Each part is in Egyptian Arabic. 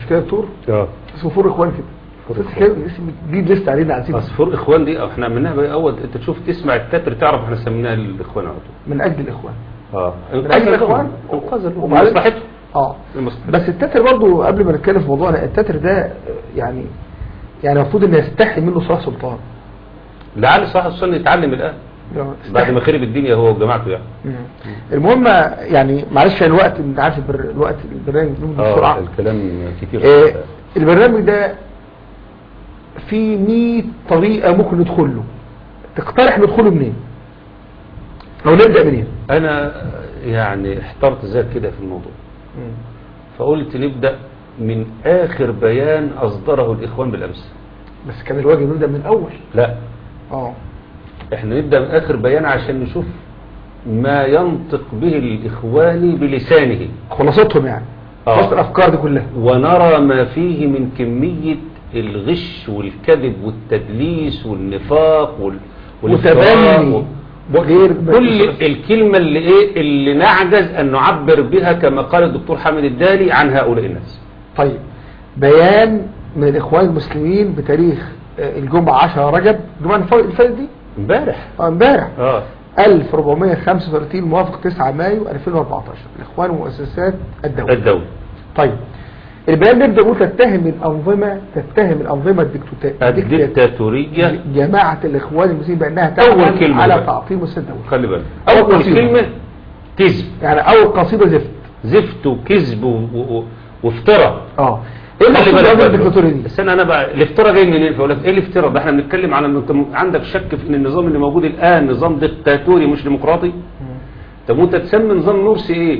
مش كده يا دكتور اه اسمه فور اخوان كده فور بس إخوان. كده اسم جديد لسه علينا عايزين اصفر اخوان دي أو احنا عملناها بقى اول انت تشوف تسمع التتر تعرف احنا سميناها الاخوان على طول من اجل الاخوان اه من اجل الاخوان انقاذ وبعدين- مصلحته اه لمصلحته. بس التتر برضو قبل ما نتكلم في موضوعنا التتر ده آه، يعني يعني المفروض ان يستحي منه صلاح سلطان لعل صاحب السنه يتعلم الان بعد ما خرب الدنيا هو وجماعته يعني مم. المهم يعني معلش عشان الوقت انت عارف البر... الوقت البرنامج بيمضي اه بسرعه الكلام كتير آه البرنامج ده فيه 100 طريقه ممكن ندخل له تقترح ندخله منين او نبدا منين انا يعني احترت ذات كده في الموضوع فقلت نبدا من اخر بيان اصدره الاخوان بالامس بس كان الواجب نبدا من الاول لا اه احنا نبدا من اخر بيان عشان نشوف ما ينطق به الاخواني بلسانه خلاصتهم يعني آه. خلاصه الافكار دي كلها ونرى ما فيه من كمية الغش والكذب والتدليس والنفاق وال... والافتراء وتبني و- وغير كل الكلمة اللي ايه اللي نعجز ان نعبر بها كما قال الدكتور حامد الدالي عن هؤلاء الناس طيب بيان من الاخوان المسلمين بتاريخ آه، الجمعه 10 رجب الجمعه الف- اللي فاتت دي امبارح اه امبارح اه 1435 موافق 9 مايو 2014 الاخوان ومؤسسات الدوله الدولة طيب البيان نبدا نقول تتهم الانظمه تتهم الانظمه الدكتاتوريه الدكتاتورية جماعه الاخوان المسلمين بانها أول تعمل كلمة على بقى. تعطيل مؤسسات الدوله خلي بالك أول اول قصيدة. كلمة كذب يعني اول قصيده زفت زفت وكذب و... و... وافتراء اه ايه خلي المقصود بالك بهذه بقى الدكتاتوريه دي بس انا انا بقى الافتراء جاي منين فاقول لك ايه الافتراء ده احنا بنتكلم على ان انت م- عندك شك في ان النظام اللي موجود الان نظام ديكتاتوري مش ديمقراطي طب وانت تسمي نظام مرسي ايه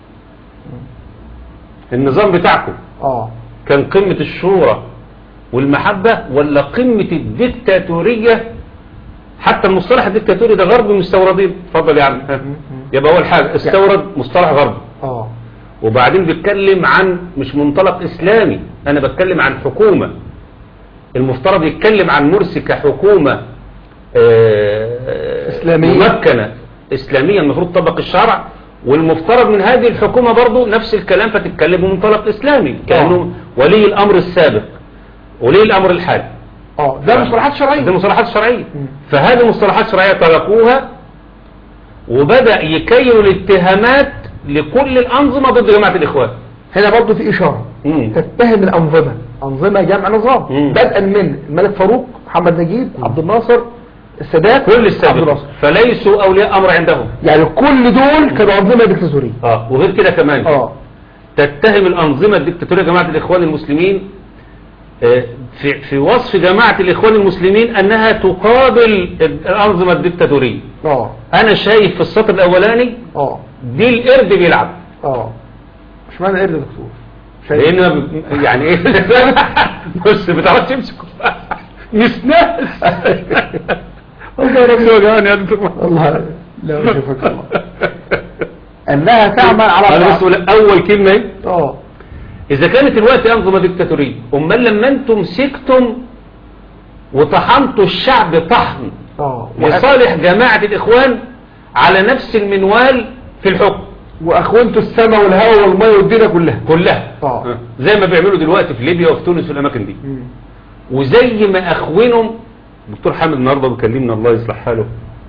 النظام بتاعكم اه كان قمة الشورى والمحبة ولا قمة الديكتاتورية حتى المصطلح الديكتاتوري ده غربي مستوردين اتفضل يا عم ها. يبقى اول حاجة استورد مصطلح غربي اه وبعدين بيتكلم عن مش منطلق اسلامي انا بتكلم عن حكومة المفترض يتكلم عن مرسي كحكومة آه، إسلامية. ممكنة اسلامية المفروض تطبق الشرع والمفترض من هذه الحكومة برضو نفس الكلام فتتكلم بمنطلق اسلامي كأنه ولي الامر السابق ولي الامر الحالي اه ده مصطلحات شرعيه دي مصطلحات شرعية مم. فهذه مصطلحات شرعية تركوها وبدأ يكيلوا الاتهامات لكل الأنظمة ضد جماعة الإخوان هنا برضو في اشاره مم. تتهم الانظمه انظمه جمع نظام مم. بدءا من الملك فاروق محمد نجيب عبد الناصر السادات كل عبد السابق الناصر فليسوا أولياء أمر عندهم يعني كل دول كانوا انظمه ديكتاتوريه اه وغير كده كمان اه تتهم الأنظمة الدكتاتورية جماعة الإخوان المسلمين آه، في في وصف جماعة الإخوان المسلمين أنها تقابل الأنظمة الدكتاتورية اه أنا شايف في السطر الأولاني اه دي القرد بيلعب اه مش معنى قرد يا دكتور شايف؟ لان يعني ايه بص ما بتعرفش تمسكه مسناس الله ربي وجعان يا دكتور الله لا يشوفك الله انها تعمل على انا بس بعض. بقول لك اول كلمه ايه اه اذا كانت الوقت انظمه ديكتاتوريه امال لما انتم مسكتم وطحنتوا الشعب طحن اه لصالح جماعه الاخوان على نفس المنوال في الحكم واخونتوا السماء والهواء والميه والدنيا كلها كلها اه. زي ما بيعملوا دلوقتي في ليبيا وفي تونس في الاماكن دي مم. وزي ما اخونهم دكتور حامد النهارده بيكلمنا الله يصلح حاله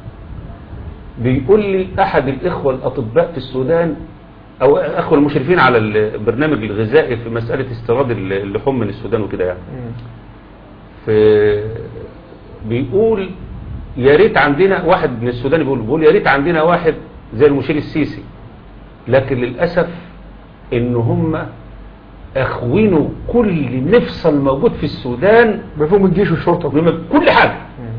بيقول لي احد الاخوه الاطباء في السودان او اخوه المشرفين على البرنامج الغذائي في مساله استيراد اللحوم من السودان وكده يعني مم. في بيقول يا ريت عندنا واحد من السودان بيقول بيقول يا ريت عندنا واحد زي المشير السيسي لكن للاسف ان هم اخونوا كل مفصل موجود في السودان بفهم الجيش والشرطه بما- كل حاجة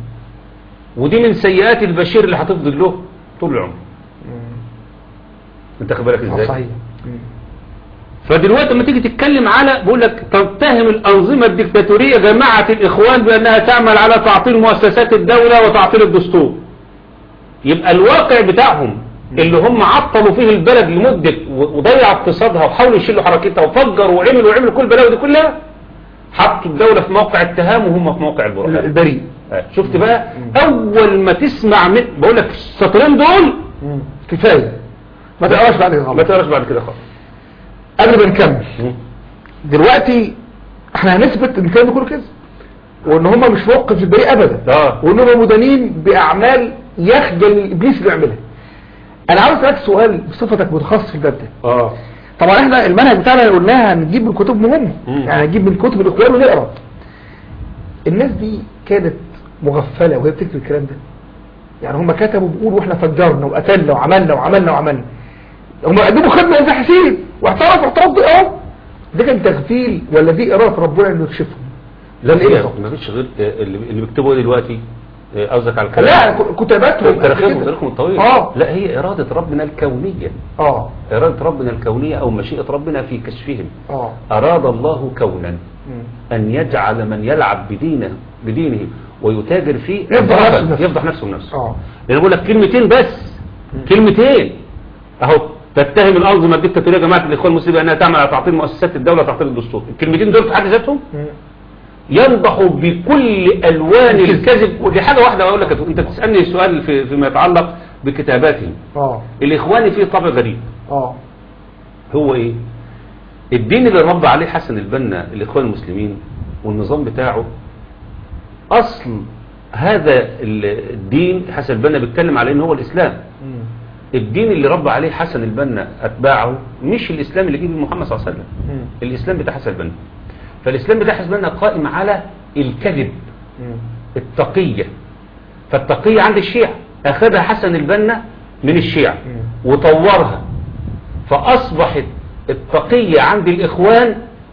ودي من سيئات البشير اللي هتفضل له طول العمر انت خد بالك اه ازاي صحيح فدلوقتي لما تيجي تتكلم على بقول لك تتهم الأنظمة الدكتاتورية جماعة الإخوان بأنها تعمل على تعطيل مؤسسات الدولة وتعطيل الدستور يبقى الواقع بتاعهم اللي هم عطلوا فيه البلد لمدة و- وضيعوا اقتصادها وحاولوا يشيلوا حركتها وفجروا وعملوا وعملوا كل البلاوي دي كلها حطوا الدولة في موقع اتهام وهم في موقع البرهان البريء آه، شفت بقى اول ما تسمع من بقول لك السطرين دول كفايه ما تقراش بعد كده ما خالص تقراش بعد كده خالص قبل ما نكمل دلوقتي احنا هنثبت ان الكلام ده كله كذب وان هم مش موقف البريء ابدا اه وان هم مدانين باعمال يخجل ابليس اللي يعملها انا عاوز اسالك سؤال بصفتك متخصص في الباب ده اه طبعا احنا المنهج بتاعنا اللي قلناها هنجيب من كتب مهمه مم. يعني هنجيب من كتب الاخوان ونقرا الناس دي كانت مغفله وهي بتكتب الكلام ده يعني هم كتبوا بيقولوا واحنا فجرنا وقتلنا وعملنا وعملنا وعملنا هم قدموا خدمه لزي حسين واعترفوا اعتراف ده اهو ده كان تغفيل ولا دي اراده ربنا انه يكشفهم لا ده ايه هي بالظبط؟ ما فيش غير آه، اللي اللي بيكتبوا إيه دلوقتي آه، قصدك على الكلام لا ك- كتاباتهم تاريخهم كده. تاريخهم الطويل اه لا هي إرادة ربنا الكونية اه إرادة ربنا الكونية أو مشيئة ربنا في كشفهم اه أراد الله كونا مم. أن يجعل من يلعب بدينه بدينه ويتاجر فيه يفضح نفسه بنفسه. يفضح نفسه بنفسه اه لأن بقول لك كلمتين بس كلمتين أهو تتهم الأنظمة الدكتاتورية جماعة الإخوان المسلمين بأنها تعمل على تعطيل مؤسسات الدولة وتعطيل الدستور الكلمتين دول في حد ذاتهم مم. ينضح بكل ألوان الكذب ودي حاجة واحدة أقول لك أنت بتسألني سؤال في فيما يتعلق بكتاباتهم اه الإخواني فيه طبع غريب اه هو إيه الدين اللي رب عليه حسن البنا الإخوان المسلمين والنظام بتاعه أصل هذا ال- الدين حسن البنا بيتكلم على إن هو الإسلام مم. الدين اللي رب عليه حسن البنا أتباعه مش الإسلام اللي جه بيه محمد صلى الله عليه وسلم مم. الإسلام بتاع حسن البنا فالإسلام بتاع حسن البنا قائم على الكذب مم. التقية فالتقية عند الشيعة أخذها حسن البنا من الشيعة مم. وطورها فأصبحت التقية عند الإخوان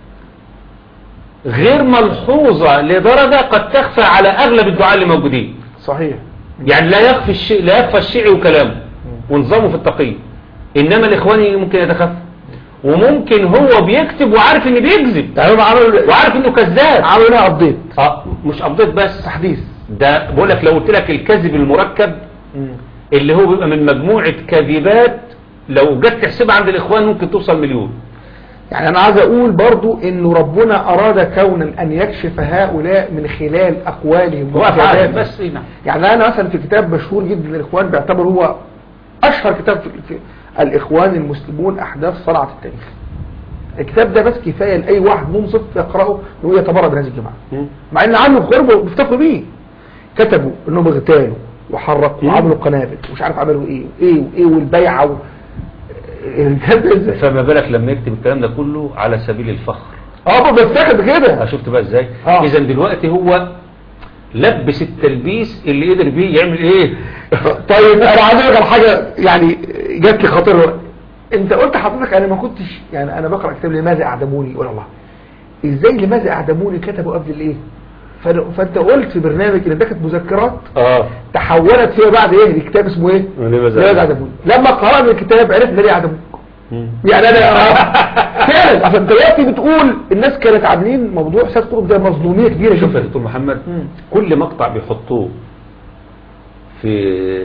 غير ملحوظة لدرجة قد تخفى على أغلب الدعاء اللي موجودين صحيح يعني لا يخفي الشيء لا يخفى الشيعي وكلامه ونظامه في التقية إنما الإخواني ممكن يتخفى وممكن هو بيكتب وعارف إن بيكذب يعني هم عملوا وعارف إنه كذاب عملوا لها ابديت اه مش أبديت بس تحديث ده بقول لك لو قلت لك الكذب المركب اللي هو بيبقى من مجموعة كذبات لو جت تحسبها عند الإخوان ممكن توصل مليون يعني انا عايز اقول برضو انه ربنا اراد كونا ان يكشف هؤلاء من خلال اقوالهم وأفعال وكتاباتهم. بس إيه نعم يعني انا مثلا في كتاب مشهور جدا للاخوان بيعتبر هو اشهر كتاب في, في الاخوان المسلمون احداث صنعة التاريخ الكتاب ده بس كفاية لاي واحد منصف يقرأه انه يتبرع بهذه الجماعة مم. مع ان عنه اخوان بيفتخروا بيه كتبوا انهم اغتالوا وحركوا مم. وعملوا قنابل ومش عارف عملوا ايه وايه وايه والبيعة و... الكتاب ده ازاي؟ فما بالك لما يكتب الكلام ده كله على سبيل الفخر اه بفتخر بكده شفت بقى ازاي آه. اذا دلوقتي هو لبس التلبيس اللي قدر بيه يعمل ايه طيب انا عايز اقول لك على حاجه يعني جات لي خاطر انت قلت حضرتك انا ما كنتش يعني انا بقرا كتاب لماذا اعدموني يقول الله ازاي لماذا اعدموني كتبوا قبل الايه فأنا- فانت قلت في برنامج ان ده كانت مذكرات اه تحولت فيما بعد ايه لكتاب اسمه ايه لماذا لماذا اعدموني لما قرانا الكتاب عرفنا ليه اعدموك مم. يعني انا فعلا عشان دلوقتي بتقول الناس كانت عاملين موضوع سياسه قطب ده مظلوميه كبيره شوف يا جدا دكتور محمد مم. كل مقطع بيحطوه في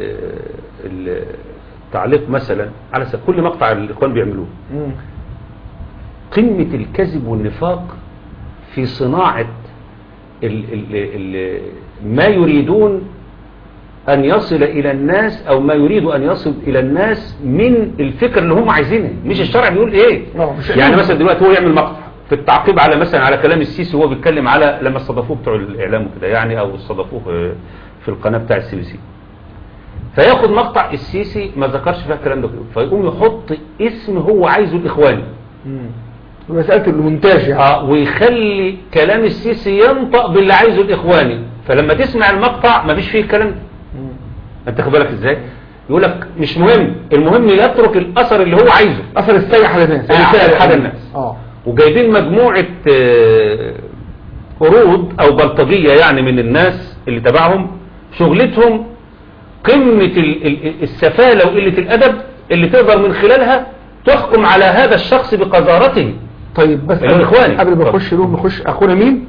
التعليق مثلا على سبيل كل مقطع الاخوان بيعملوه مم. قمة الكذب والنفاق في صناعة ال ال ال ما يريدون أن يصل إلى الناس أو ما يريد أن يصل إلى الناس من الفكر اللي هم عايزينه مش الشرع بيقول إيه آه، مش يعني مثلا دلوقتي هو يعمل مقطع في التعقيب على مثلا على كلام السيسي وهو بيتكلم على لما استضافوه بتوع الإعلام وكده يعني أو استضافوه في- في القناة بتاع السي بي سي فياخد مقطع السيسي ما ذكرش فيها الكلام ده كله فيقوم يحط اسم هو عايزه الإخواني مم. مساله المونتاج يعني اه ويخلي كلام السيسي ينطق باللي عايزه الاخواني فلما تسمع المقطع مفيش فيه الكلام ده مم. انت خد بالك ازاي يقول لك مش مهم المهم يترك الاثر اللي هو عايزه اثر السيح على الناس السيح على الناس. اه وجايبين مجموعة آه، قرود او بلطجية يعني من الناس اللي تبعهم شغلتهم قمة ال- ال- السفالة وقلة الادب اللي تقدر من خلالها تحكم على هذا الشخص بقذارته طيب بس أيها الإخواني. قبل ما نخش نقوم نخش اخونا مين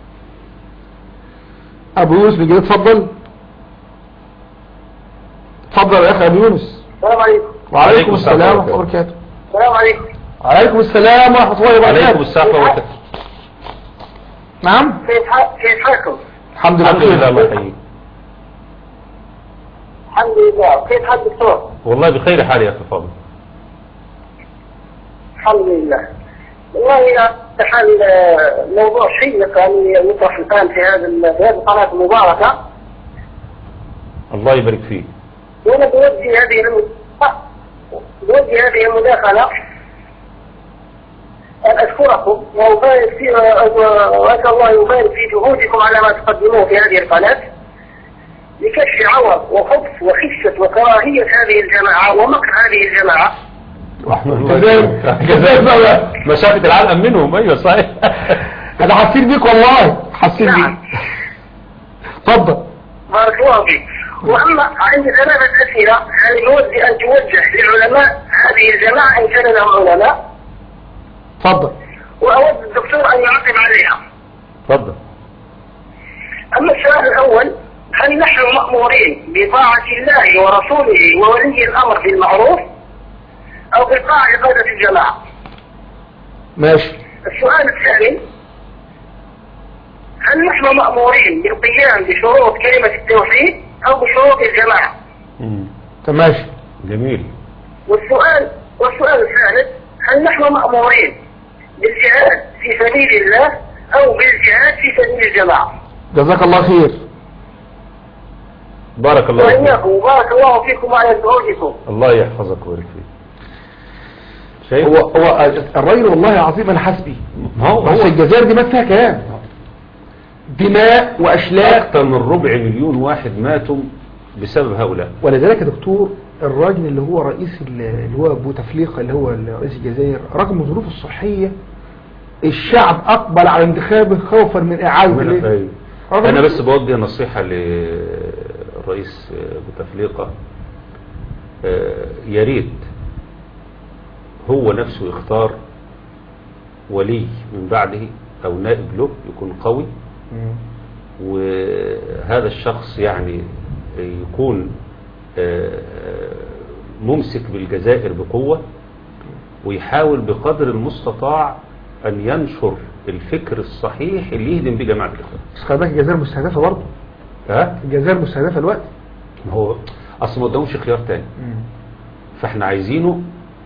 ابو يونس بيجي اتفضل اتفضل يا اخي ابو يونس السلام عليكم وعليكم السلام السلام ورحمة ورحمه الله وبركاته السلام عليكم وعليكم السلام ورحمه الله عليكم وبركاته السلام وبركاته نعم كيف ح- كيف حالكم؟ الحمد لله الحمد لله بخير. الله يحييك الحمد لله كيف حال الدكتور؟ والله بخير حال يا اخي فاضل الحمد لله والله تحل آه، موضوع شيق يعني يطرح الآن في هذا ال- في هذه القناة المباركة الله يبارك فيك وأنا بوجه هذه الم- آه، بوجه هذه المداخلة أن أشكركم وأبارك في وأسأل الله يبارك في جهودكم على ما تقدموه في هذه القناة لكشف عور وخبث وخشة وكراهية هذه الجماعة ومكر هذه الجماعة كذلك كذلك بقى مسافة العالم منهم ايوه صحيح انا حاسين بيك والله حاسين نعم. بيك اتفضل بارك الله فيك واما عندي ثلاثه اسئله هل يود ان توجه لعلماء هذه الجماعه ان كان لهم علماء اتفضل واود الدكتور ان يعقب عليها اتفضل اما السؤال الاول هل نحن مامورين بطاعه الله ورسوله وولي الامر بالمعروف او بطاعه قاده الجماعه ماشي السؤال الثاني هل نحن مامورين بالقيام بشروط كلمه التوحيد او بشروط الجماعه مم. طب ماشي جميل والسؤال والسؤال الثالث هل نحن مأمورين بالجهاد في سبيل الله أو بالجهاد في سبيل الجماعة جزاك الله خير بارك الله فيك وإياكم وبارك الله فيكم وعلى زوجكم الله يحفظك ويبارك فيك شايف هو هو الراجل والله العظيم انا حاسبي ما هو بس هو الجزائر دي مات فيها كلام دماء واشلاء اكثر من ربع مليون واحد ماتوا بسبب هؤلاء ولذلك يا دكتور الراجل اللي هو رئيس ال- اللي هو بوتفليقه اللي هو رئيس الجزائر رغم الظروف الصحيه الشعب اقبل على انتخابه خوفا من اعاده أنا الإيه؟ فاهم. رغم انا إن- بس بوجه نصيحة للرئيس بوتفليقة آه، يا ريت هو نفسه يختار ولي من بعده او نائب له يكون قوي مم. وهذا الشخص يعني يكون آه، ممسك بالجزائر بقوة ويحاول بقدر المستطاع أن ينشر الفكر الصحيح اللي يهدم بيه جماعة الإخوان بس خلي بالك الجزائر مستهدفه برضه ها؟ الجزائر مستهدفه الوقت ما هو أصلا ما قداموش خيار تاني فاحنا عايزينه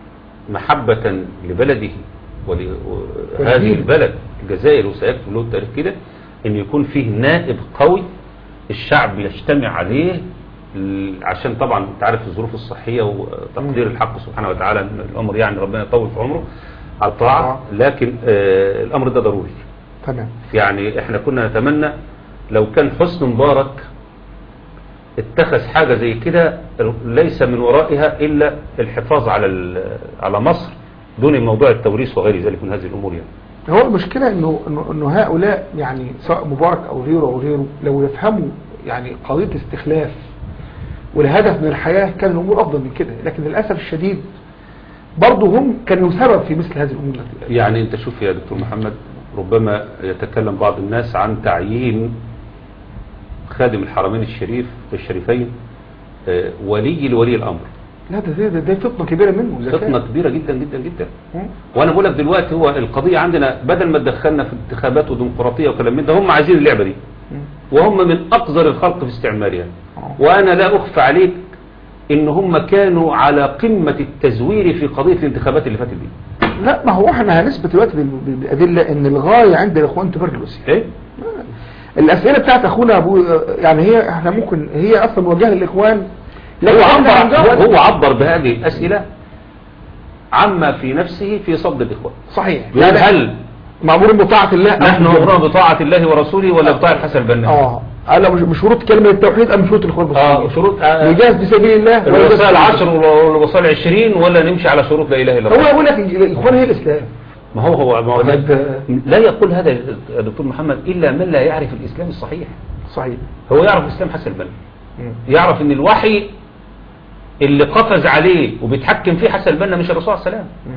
محبة لبلده ولهذه ولدينه. البلد الجزائر وسيكتب له التاريخ كده ان يكون فيه نائب قوي الشعب يجتمع عليه ال- عشان طبعا انت عارف الظروف الصحية وتقدير الحق سبحانه وتعالى ان الامر يعني ربنا يطول في عمره على الطاعة لكن آه الامر ده ضروري تمام يعني احنا كنا نتمنى لو كان حسن مبارك اتخذ حاجة زي كده ليس من ورائها إلا الحفاظ على ال- على مصر دون موضوع التوريث وغير ذلك من هذه الأمور يعني هو المشكلة انه انه, إنه هؤلاء يعني سواء مبارك او غيره او غيره لو يفهموا يعني قضية الاستخلاف والهدف من الحياة كان الامور افضل من كده لكن للاسف الشديد برضه هم كانوا سبب في مثل هذه الامور التي- يعني انت شوف يا دكتور محمد ربما يتكلم بعض الناس عن تعيين خادم الحرمين الشريف الشريفين آه، ولي لولي الأمر لا ده ده, ده, ده فطنة كبيرة منه ذكاء. فتنة كبيرة جدا جدا جدا مم. وانا بقول لك دلوقتي هو القضية عندنا بدل ما تدخلنا في انتخابات وديمقراطية وكلام من ده هم عايزين اللعبة دي مم. وهم من أقذر الخلق في استعمارها آه. وأنا لا أخفى عليك إن هم كانوا على قمة التزوير في قضية الانتخابات اللي فاتت دي لا ما هو احنا هنثبت دلوقتي بال- بال- بالادله ان الغايه عند الاخوان تبرر الوسيله إيه؟ الاسئله بتاعت اخونا ابو يعني هي احنا ممكن هي اصلا موجهه للاخوان لو هو احنا عبر, هنجاوب- هو عبر بهذه الأسئلة عما في نفسه في صد الإخوان صحيح يقول يعني هل مأمور بطاعة الله أم نحن بالجنة؟ أمرنا بطاعة الله ورسوله ولا بطاعة حسن البنا اه قال مش مش شروط كلمة التوحيد أم شروط الإخوان اه المسلمين شروط آه، يجاز في سبيل الله ولا يجاز الوصايا في- العشر والوصايا العشرين ولا نمشي على شروط لا إله إلا هو الله يقول لك الإخوان هي الإسلام ما هو هو ما هو ولا لا, أنت- لا يقول هذا يا دكتور محمد إلا من لا يعرف الإسلام الصحيح صحيح هو يعرف الإسلام حسن البنا مم. يعرف ان الوحي اللي قفز عليه وبيتحكم فيه حسن البنا مش الرسول عليه السلام مم.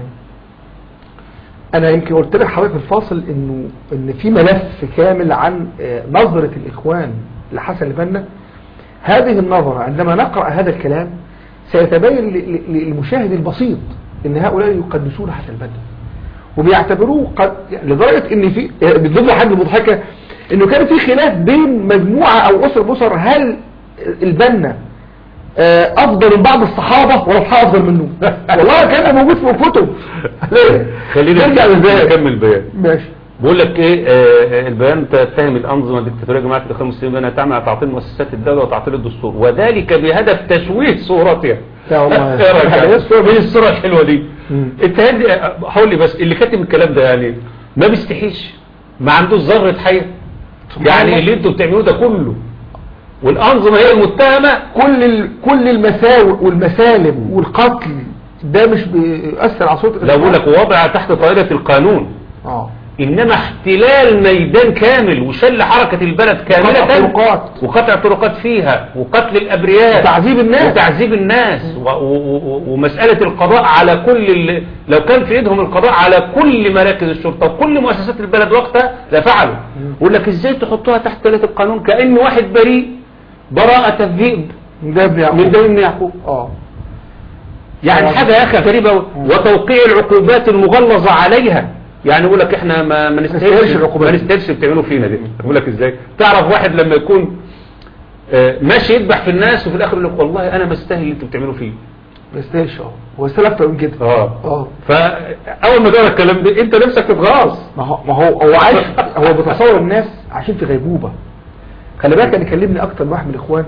أنا يمكن قلت لك حضرتك في الفاصل إنه إن في ملف كامل عن آه، نظرة الإخوان لحسن البنا هذه النظرة عندما نقرأ هذا الكلام سيتبين ل- ل- للمشاهد البسيط إن هؤلاء يقدسون حسن البنا وبيعتبروه قد يعني لدرجة ان في بتضم حاجة مضحكة انه كان في خلاف بين مجموعة او اسر بسر هل البنا آه، افضل من بعض الصحابة ولا الصحابة افضل منه والله كان موجود في الكتب خلينا نرجع للبيان نكمل البيان ماشي بقول لك ايه آه البيان تتهم الانظمه الدكتاتوريه جماعه الاخوان المسلمين بانها تعمل على تعطيل مؤسسات الدوله وتعطيل الدستور وذلك بهدف تشويه صورتها يا والله. ايه رايك هي الصورة ايه الصوره الحلوه دي مم. انت هدي حول لي بس اللي كاتب الكلام ده يعني ما بيستحيش ما عندوش ذره حياه يعني الله. اللي انتوا بتعملوه ده كله والانظمه هي المتهمه كل ال... كل المساوئ والمسالب والقتل ده مش بيأثر على صوت لو بقول لك وضع تحت طائله القانون اه انما احتلال ميدان كامل وشل حركة البلد كاملة وقطع طرقات. وقطع طرقات فيها وقتل الابرياء وتعذيب الناس. وتعذيب الناس و و و ومسألة القضاء على كل ال... لو كان في ايدهم القضاء على كل مراكز الشرطة وكل مؤسسات البلد وقتها لفعلوا يقول لك ازاي تحطوها تحت طائلة القانون كأن واحد بريء براءة الذئب ده ابن يعقوب من دون ابن يعقوب اه يعني آه. حاجة يا أخي غريبة وتوقيع العقوبات المغلظة عليها يعني يقول لك احنا ما ما نستاهلش نستاهلش العقوبات. ما نستاهلش اللي بتعملوا فينا دي يقول لك ازاي تعرف واحد لما يكون آه، ماشي يذبح في الناس وفي الاخر يقول لك والله انا مستاهل اللي انتوا بتعملوا فيه ما يستاهلش اه هو يستاهل اكتر من كده اه اه فاول ما جرى الكلام ده انت نفسك تتغاظ ما هو ما هو هو عايش هو بتصور الناس عايشين في غيبوبة خلي بالك انا كلمني اكتر من واحد من الاخوان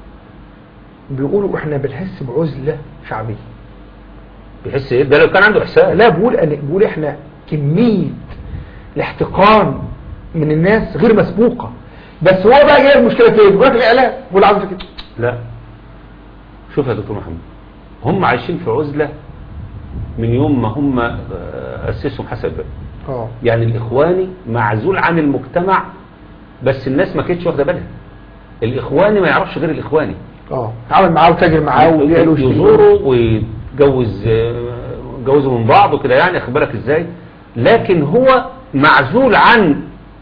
بيقولوا احنا بنحس بعزلة شعبية بيحس ايه ده لو كان عنده احساس لا بقول أنا بقول احنا كمية الاحتقان من الناس غير مسبوقة بس هو بقى جاي المشكلة فين بيقول لك الاعلام بيقول عاوز كده لا شوف يا دكتور محمد هم عايشين في عزلة من يوم ما هم آه، أسسهم حسن البنا اه يعني الإخواني معزول عن المجتمع بس الناس ما كانتش واخده بالها الإخواني ما يعرفش غير الإخواني اه تعامل معاه وتاجر معاه وبيع له ويشتري له. يزوره ويتجوز آه، يتجوزوا من بعض وكده يعني اخد بالك ازاي لكن هو معزول عن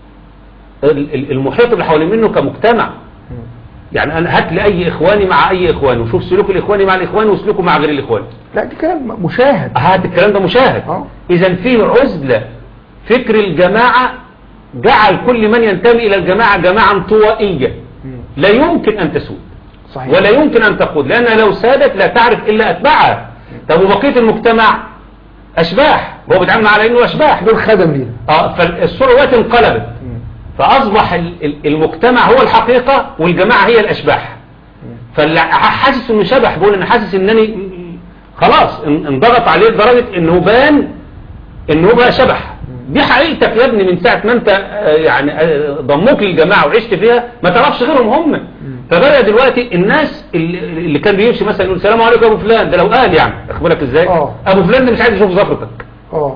ال- ال- المحيط اللي حوالين منه كمجتمع يعني انا هات لي اي اخواني مع اي اخواني وشوف سلوك الاخواني مع الاخواني وسلوكه مع غير الاخواني لا دي كلام مشاهد هات الكلام ده مشاهد اه. اذا في عزلة فكر الجماعة جعل كل من ينتمي الى الجماعة جماعة انطوائية لا يمكن ان تسود صحيح ولا يمكن أن تقود لأنها لو سادت لا تعرف إلا أتباعها طب وبقية المجتمع أشباح هو بيتعامل على إنه أشباح دول خدم لينا آه فالصورة دلوقتي انقلبت فأصبح ال- ال- المجتمع هو الحقيقة والجماعة هي الأشباح فاللي حاسس إنه شبح بقول أنا حاسس إنني خلاص ان- انضغط عليه لدرجة إنه بان إنه بقى شبح دي حقيقتك يا ابني من ساعة ما انت آه، يعني آه، ضموك للجماعة وعشت فيها ما تعرفش غيرهم هم فبدأ دلوقتي الناس اللي, اللي كان بيمشي مثلا يقول السلام عليكم يا ابو فلان ده لو قال يعني اخد بالك ازاي اه. ابو فلان ده مش عايز يشوف زفرتك اه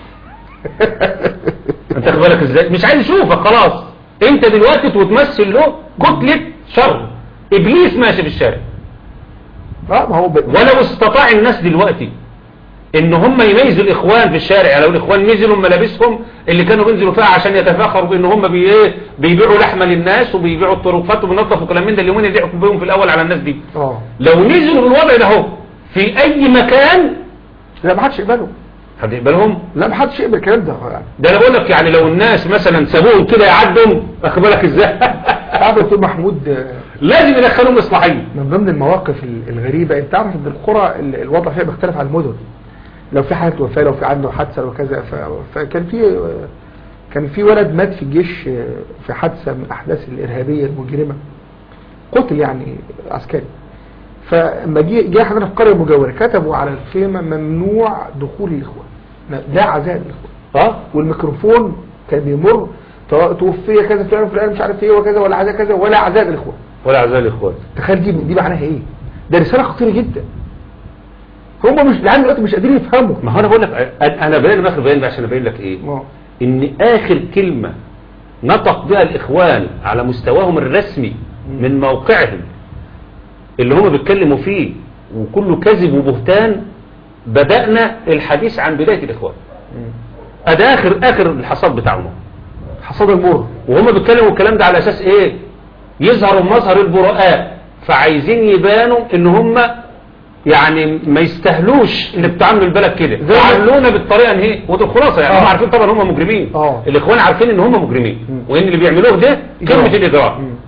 انت خد بالك ازاي مش عايز يشوفك خلاص انت دلوقتي وتمثل له كتلة شر ابليس ماشي في الشارع اه ما هو ب... ولو استطاع الناس دلوقتي ان هم يميزوا الاخوان في الشارع لو الاخوان نزلوا ملابسهم اللي كانوا بينزلوا فيها عشان يتفاخروا بان هم بي ايه بيبيعوا لحمه للناس وبيبيعوا الطرقات وبينظفوا كلام من ده اليومين اللي ضحكوا بيهم في الاول على الناس دي اه لو نزلوا بالوضع ده اهو في اي مكان لا ما حدش يقبله هتقبلهم لا ما حدش يقبل الكلام ده يعني ده انا بقول لك يعني لو الناس مثلا سابوهم كده يعدوا واخد بالك ازاي تعرف دكتور محمود آه، لازم يدخلوهم اصلاحيه من ضمن المواقف ال- الغريبة انت عارف ان القرى ال- الوضع فيها بيختلف عن المدن لو في حالة وفاة لو في عنده حادثة وكذا ف- فكان في كان في ولد مات في الجيش آه، في حادثة من الأحداث الإرهابية المجرمة قتل يعني عسكري فلما جه جه حضرتك في القرية المجاورة كتبوا على الخيمة ممنوع دخول الإخوان لا عذاب الإخوان اه والميكروفون كان بيمر تو- توفي كذا فلان فلان مش عارف ايه وكذا ولا عذاب كذا ولا عذاب الإخوان ولا اعزائي الاخوان تخيل دي دي معناها ايه ده رسالة خطيرة جدا هم مش العيال دلوقتي مش قادرين يفهموا ما هو انا بقول لك انا أنا بيان باخر بيان عشان ابين لك ايه اه ان اخر كلمة نطق بها الاخوان على مستواهم الرسمي من موقعهم اللي هم بيتكلموا فيه وكله كذب وبهتان بدأنا الحديث عن بداية الاخوان ادي اخر اخر الحصاد بتاعهم حصاد المر وهم بيتكلموا الكلام ده على اساس ايه يظهروا مظهر البراء فعايزين يبانوا ان هم يعني ما يستاهلوش اللي بتعاملوا البلد كده زي ما- تعاملونا بالطريقه ان هي ودي الخلاصه يعني آه. هم عارفين طبعا هم مجرمين آه. الاخوان عارفين ان هم مجرمين مم. وان اللي بيعملوه ده إجرام. كلمه الاجرام مم.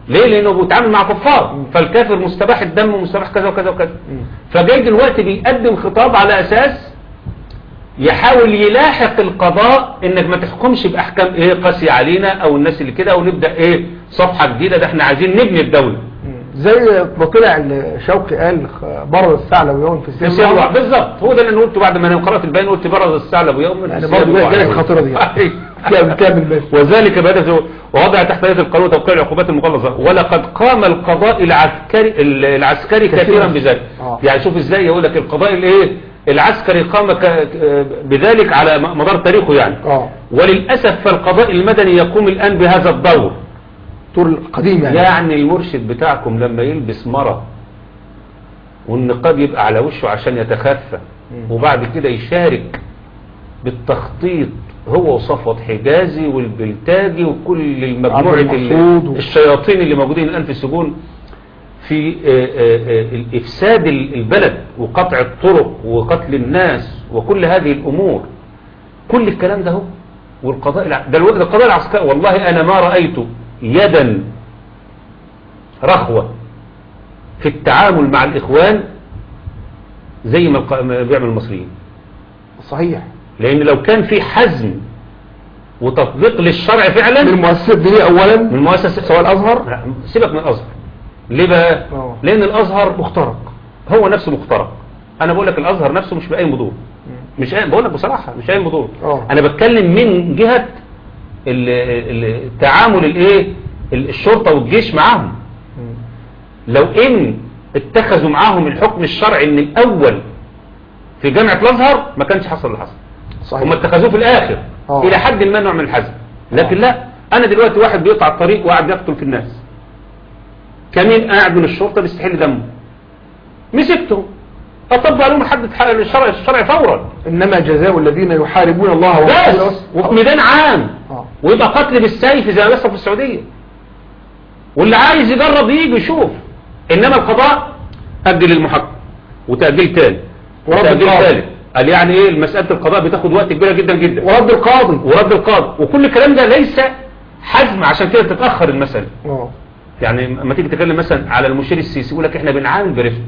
ليه لانه بيتعامل مع كفار فالكافر مستباح الدم ومستباح كذا وكذا وكذا مم. فجاي دلوقتي بيقدم خطاب على اساس يحاول يلاحق القضاء انك ما تحكمش باحكام ايه قاسية علينا او الناس اللي كده ونبدأ ايه صفحة جديدة ده احنا عايزين نبني الدولة زي ما طلع ال- شوقي قال خ- برز الثعلب يوم في السير بس هو- بالظبط هو ده اللي انا قلته بعد ما انا قرات البيان قلت برز الثعلب يوم من يعني السير برضه جاي- جاي الوعي. الخطيرة دي. أيوة. كامل كامل بس وذلك بدأت ووضع تحت يد القانون توقيع العقوبات المغلظة ولقد قام القضاء العسكري العسكري كثيراً. كثيرا بذلك آه. يعني شوف ازاي يقول لك القضاء الايه العسكري قام ك- بذلك على مدار تاريخه يعني اه وللأسف فالقضاء المدني يقوم الآن بهذا الدور طول القديم يعني يعني المرشد بتاعكم لما يلبس مرة والنقاب يبقى على وشه عشان يتخفى مم. وبعد كده يشارك بالتخطيط هو وصفوت حجازي والبلتاجي وكل المجموعة عبد المقصود و- ال- الشياطين اللي موجودين الآن في السجون في آه، آه، آه، الإفساد ال- البلد وقطع الطرق وقتل الناس وكل هذه الأمور كل الكلام ده هو والقضاء الع... ده الو- ده القضاء العسكري والله أنا ما رأيت يدا رخوة في التعامل مع الإخوان زي ما الق- ما بيعمل المصريين صحيح لأن لو كان في حزم وتطبيق للشرع من فعلا المؤسسات الدينية اولا من مؤسسة سواء الازهر لا، سيبك من الأزهر ليه بقى آه. لأن الأزهر مخترق هو نفسه مخترق أنا بقول لك الأزهر نفسه مش بأي مدور مش قايم بقول لك بصراحة مش قايم بدور آه. انا بتكلم من جهة ال- ال- التعامل الايه ال- الشرطة والجيش معاهم مم. لو ان اتخذوا معاهم الحكم الشرعي من الاول في جامعة الازهر ما كانش حصل اللي حصل هم صحيح اتخذوه في الاخر آه. الى حد ما نوع من الحزم لكن آه. لا انا دلوقتي واحد بيقطع الطريق وقاعد يقتل في الناس كمين قاعد من الشرطة بيستحل دمه مسكته اطبق عليهم حد الشرع الشرع فورا انما جزاء الذين يحاربون الله ورسوله بس وفي ميدان عام آه. ويبقى قتل بالسيف زي ما بيحصل في السعودية واللي عايز يجرب يجي يشوف انما القضاء اجل المحكم وتأجيل تاني ورد وتأجيل القاضي. ثالث قال يعني ايه مسألة القضاء بتاخد وقت كبيرة جدا جدا ورد القاضي ورد القاضي وكل الكلام ده ليس حزم عشان كده تتأخر المسألة اه يعني لما تيجي تتكلم مثلا على المشير السيسي يقول لك احنا بنعامل برفق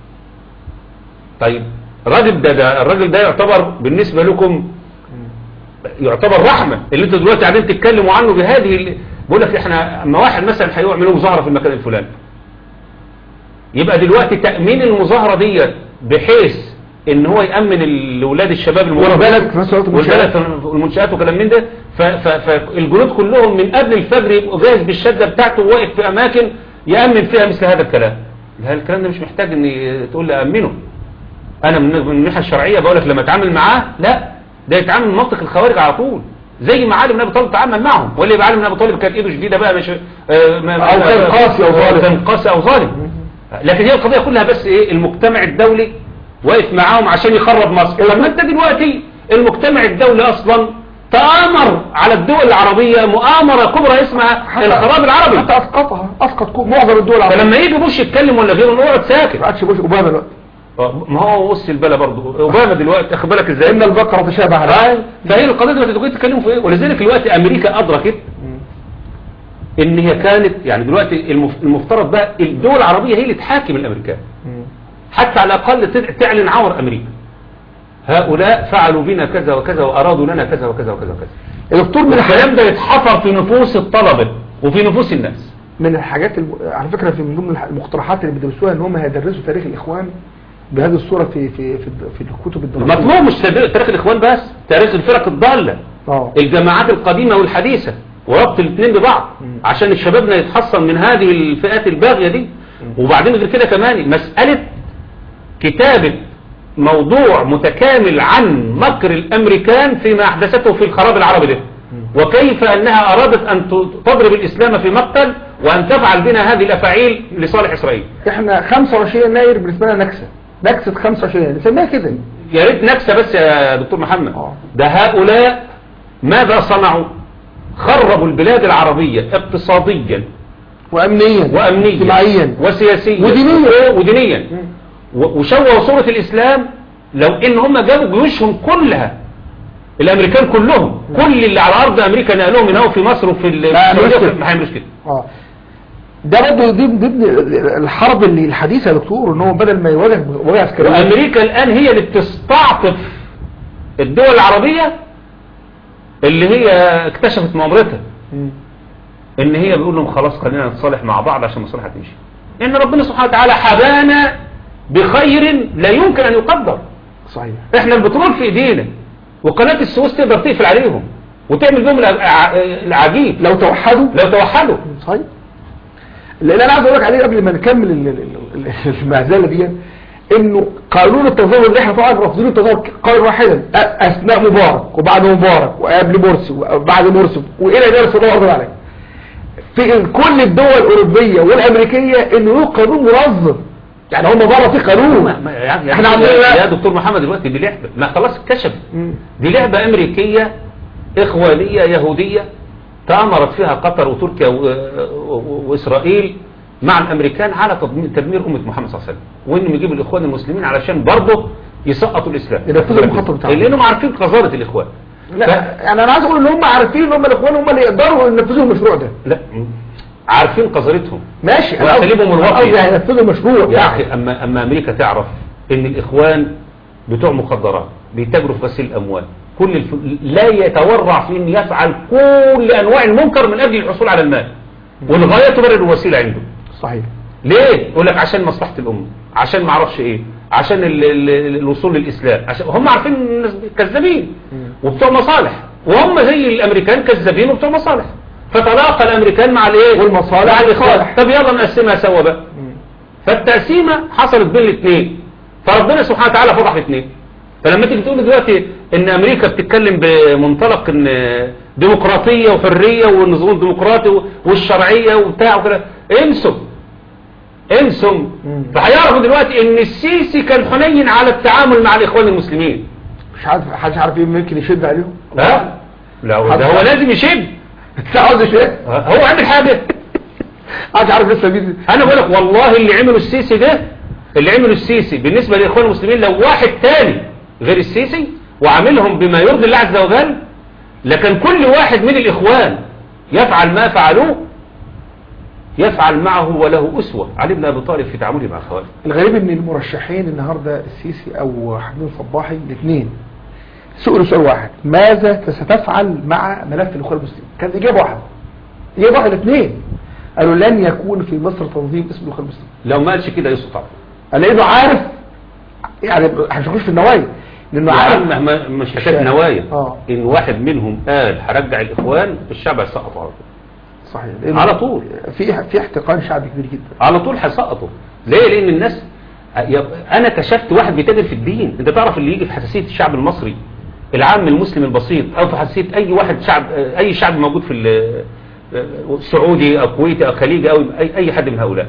طيب الراجل ده, ده الراجل ده يعتبر بالنسبة لكم يعتبر رحمة اللي انتوا دلوقتي قاعدين تتكلموا عنه بهذه ال- بقول لك احنا اما واحد مثلا هيعملوا مظاهرة في المكان الفلاني يبقى دلوقتي تأمين المظاهرة ديت بحيث ان هو يأمن الاولاد الشباب المراهقين والبلد في نفس الوقت المنشآت. والبلد والمنشآت وكلام من ده ف- ف- فالجنود كلهم من قبل الفجر يبقوا جاهز بالشدة بتاعته وواقف في اماكن يأمن فيها مثل هذا الكلام هذا الكلام ده مش محتاج ان تقول لي أمنه انا من من الناحيه الشرعيه بقول لك لما اتعامل معاه لا ده يتعامل من منطق الخوارج على طول زي ما علي بن ابي طالب تعامل معهم ولا يبقى علي بن ابي طالب كانت ايده شديده بقى مش آه، ما- أو كان قاسي أو ظالم. كان قاسي او ظالم لكن هي القضيه كلها بس ايه المجتمع الدولي واقف معاهم عشان يخرب مصر طب ما انت دلوقتي المجتمع الدولي اصلا تآمر على الدول العربية مؤامرة كبرى اسمها الخراب العربي حتى اسقطها اسقط كو- معظم الدول العربية فلما يجي بوش يتكلم ولا غيره نقعد ساكت ما عادش بوش اوباما دلوقتي آه، ما هو وص البلا برضه اوباما دلوقتي اخد بالك ازاي ان البقرة تشابه على آه، فهي القضيه دي ما تقدروا تتكلموا في ايه ولذلك دلوقتي امريكا ادركت ان هي كانت يعني دلوقتي المف- المفترض بقى الدول العربيه هي اللي تحاكم الامريكان حتى على الاقل تد- تعلن عور امريكا هؤلاء فعلوا بنا كذا وكذا وارادوا لنا كذا وكذا وكذا وكذا الدكتور من الحاجات الكلام ده يتحفر في نفوس الطلبه وفي نفوس الناس من الحاجات الم... على فكرة في من ضمن الح- المقترحات اللي بيدرسوها ان هم هيدرسوا تاريخ الاخوان بهذه الصورة في في في, في الكتب الدراسية المطلوب مش تاريخ الاخوان بس تاريخ الفرق الضاله اه الجماعات القديمة والحديثة وربط الاثنين ببعض مم. عشان شبابنا يتحصن من هذه الفئات الباغية دي وبعدين غير كده كمان مسألة كتابة موضوع متكامل عن مكر الأمريكان فيما أحدثته في الخراب العربي ده وكيف أنها أرادت أن ت- تضرب الإسلام في مقتل وأن تفعل بنا هذه الأفاعيل لصالح إسرائيل احنا 25 يناير بالنسبة لنا نكسة نكسة 25 يناير نسميها كده يا ريت نكسة بس يا دكتور محمد آه. ده هؤلاء ماذا صنعوا خربوا البلاد العربية اقتصاديا وامنيا وأمنيا اجتماعيا وسياسيا ودينيا. ودينيا و- وشوهوا صورة الإسلام لو إن هم جابوا جيوشهم كلها الأمريكان كلهم كل اللي على أرض أمريكا نقلوهم من هنا في مصر وفي ال- لا، السعودية مشكلة. ما هيعملوش كده اه ده برضه دي ضمن الحرب اللي الحديثه يا دكتور ان هو بدل ما يواجه مواجهه عسكريه وامريكا الان هي اللي بتستعطف الدول العربية اللي هي اكتشفت مؤامرتها مم. ان هي بيقول لهم خلاص خلينا نتصالح مع بعض عشان المصالحة تمشي ان ربنا سبحانه وتعالى حبانا بخير لا يمكن ان يقدر صحيح احنا البترول في ايدينا وقناة السويس تقدر تقفل عليهم وتعمل بهم الع- العجيب لو توحدوا لو توحدوا صحيح اللي انا عايز اقول لك عليه قبل ما نكمل ال- ال- ال- المهزله دي انه قانون التظاهر اللي احنا طبعا رافضين التظاهر قانون واحدا أ- اثناء مبارك وبعد مبارك وقبل مرسي وبعد مرسي والى ان يرسل الله أرض عليه في ال- كل الدول الاوروبيه والامريكيه انه له قانون منظم يعني هم بره في قانون ما- ما- يعني احنا يا- عندنا يا دكتور محمد دلوقتي دي لعبة ما خلاص اتكشفت مم. دي لعبة أمريكية إخوانية يهودية تأمرت فيها قطر وتركيا و- و- وإسرائيل مع الأمريكان على تدمير تدمير أمة محمد صلى الله عليه وسلم وإنهم يجيبوا الإخوان المسلمين علشان برضه يسقطوا الإسلام ينفذوا المخطط بتاعهم. لأنهم عارفين قذارة الإخوان لا ف- يعني انا عايز اقول ان هم عارفين ان هم الاخوان هم اللي يقدروا ينفذوا المشروع ده لا عارفين قذارتهم ماشي أنا وأساليبهم قصدي- الواقية. قصدي هينفذوا المشروع يا يعني. أخي أما, أما أمريكا تعرف إن الإخوان بتوع مخدرات بيتاجروا في غسيل الأموال كل الف... لا يتورع في أن يفعل كل أنواع المنكر من أجل الحصول على المال والغاية تبرر الوسيلة عنده صحيح ليه؟ يقول لك عشان مصلحة الأمة عشان ما اعرفش إيه عشان ال... ال... ال- الوصول للإسلام عشان هم عارفين إن الناس كذابين وبتوع مصالح وهم زي الأمريكان كذابين وبتوع مصالح فتلاقى الأمريكان مع الإيه؟ والمصالح مع الإخوان والصالح. طب يلا نقسمها سوا بقى فالتقسيمة حصلت بين الاثنين فربنا سبحانه وتعالى فضح الاثنين فلما تيجي تقول دلوقتي ان امريكا بتتكلم بمنطلق ان ديمقراطية وحرية والنظام الديمقراطي والشرعية وبتاع وكده انسوا انسوا مم. فهيعرفوا دلوقتي ان السيسي كان حنين على التعامل مع الاخوان المسلمين مش عارف محدش عارف ايه ممكن يشد عليهم ها لا هو- ده هو لازم يشد انت عاوز ايه هو عامل حاجة محدش عارف لسه مين انا بقول لك والله اللي عمله السيسي ده اللي عمله السيسي بالنسبة للاخوان المسلمين لو واحد تاني غير السيسي وعاملهم بما يرضي الله عز وجل لكن كل واحد من الاخوان يفعل ما فعلوه يفعل معه وله اسوة علي بن ابي طالب في تعامله مع الخوارج الغريب ان المرشحين النهارده السيسي او حمدين صباحي الاثنين سئلوا سؤال واحد ماذا ستفعل مع ملف الاخوان المسلمين كان اجابه واحده اجابه واحده الاثنين قالوا لن يكون في مصر تنظيم اسم الاخوان المسلمين لو ما قالش كده يسقط قال لانه عارف يعني هنخش في النوايا لانه يا عارف عم ما- مش حكايه نوايا اه. ان واحد منهم قال هرجع الاخوان الشعب هيسقطوا على طول صحيح لأنه على طول. في في احتقان شعبي كبير جدا على طول هيسقطوا ليه لان الناس يب- انا كشفت واحد بيتاجر في الدين انت تعرف اللي يجي في حساسيه الشعب المصري العام المسلم البسيط او في حساسيه اي واحد شعب اي شعب موجود في ال- السعودي او كويتي او خليجي او اي اي حد من هؤلاء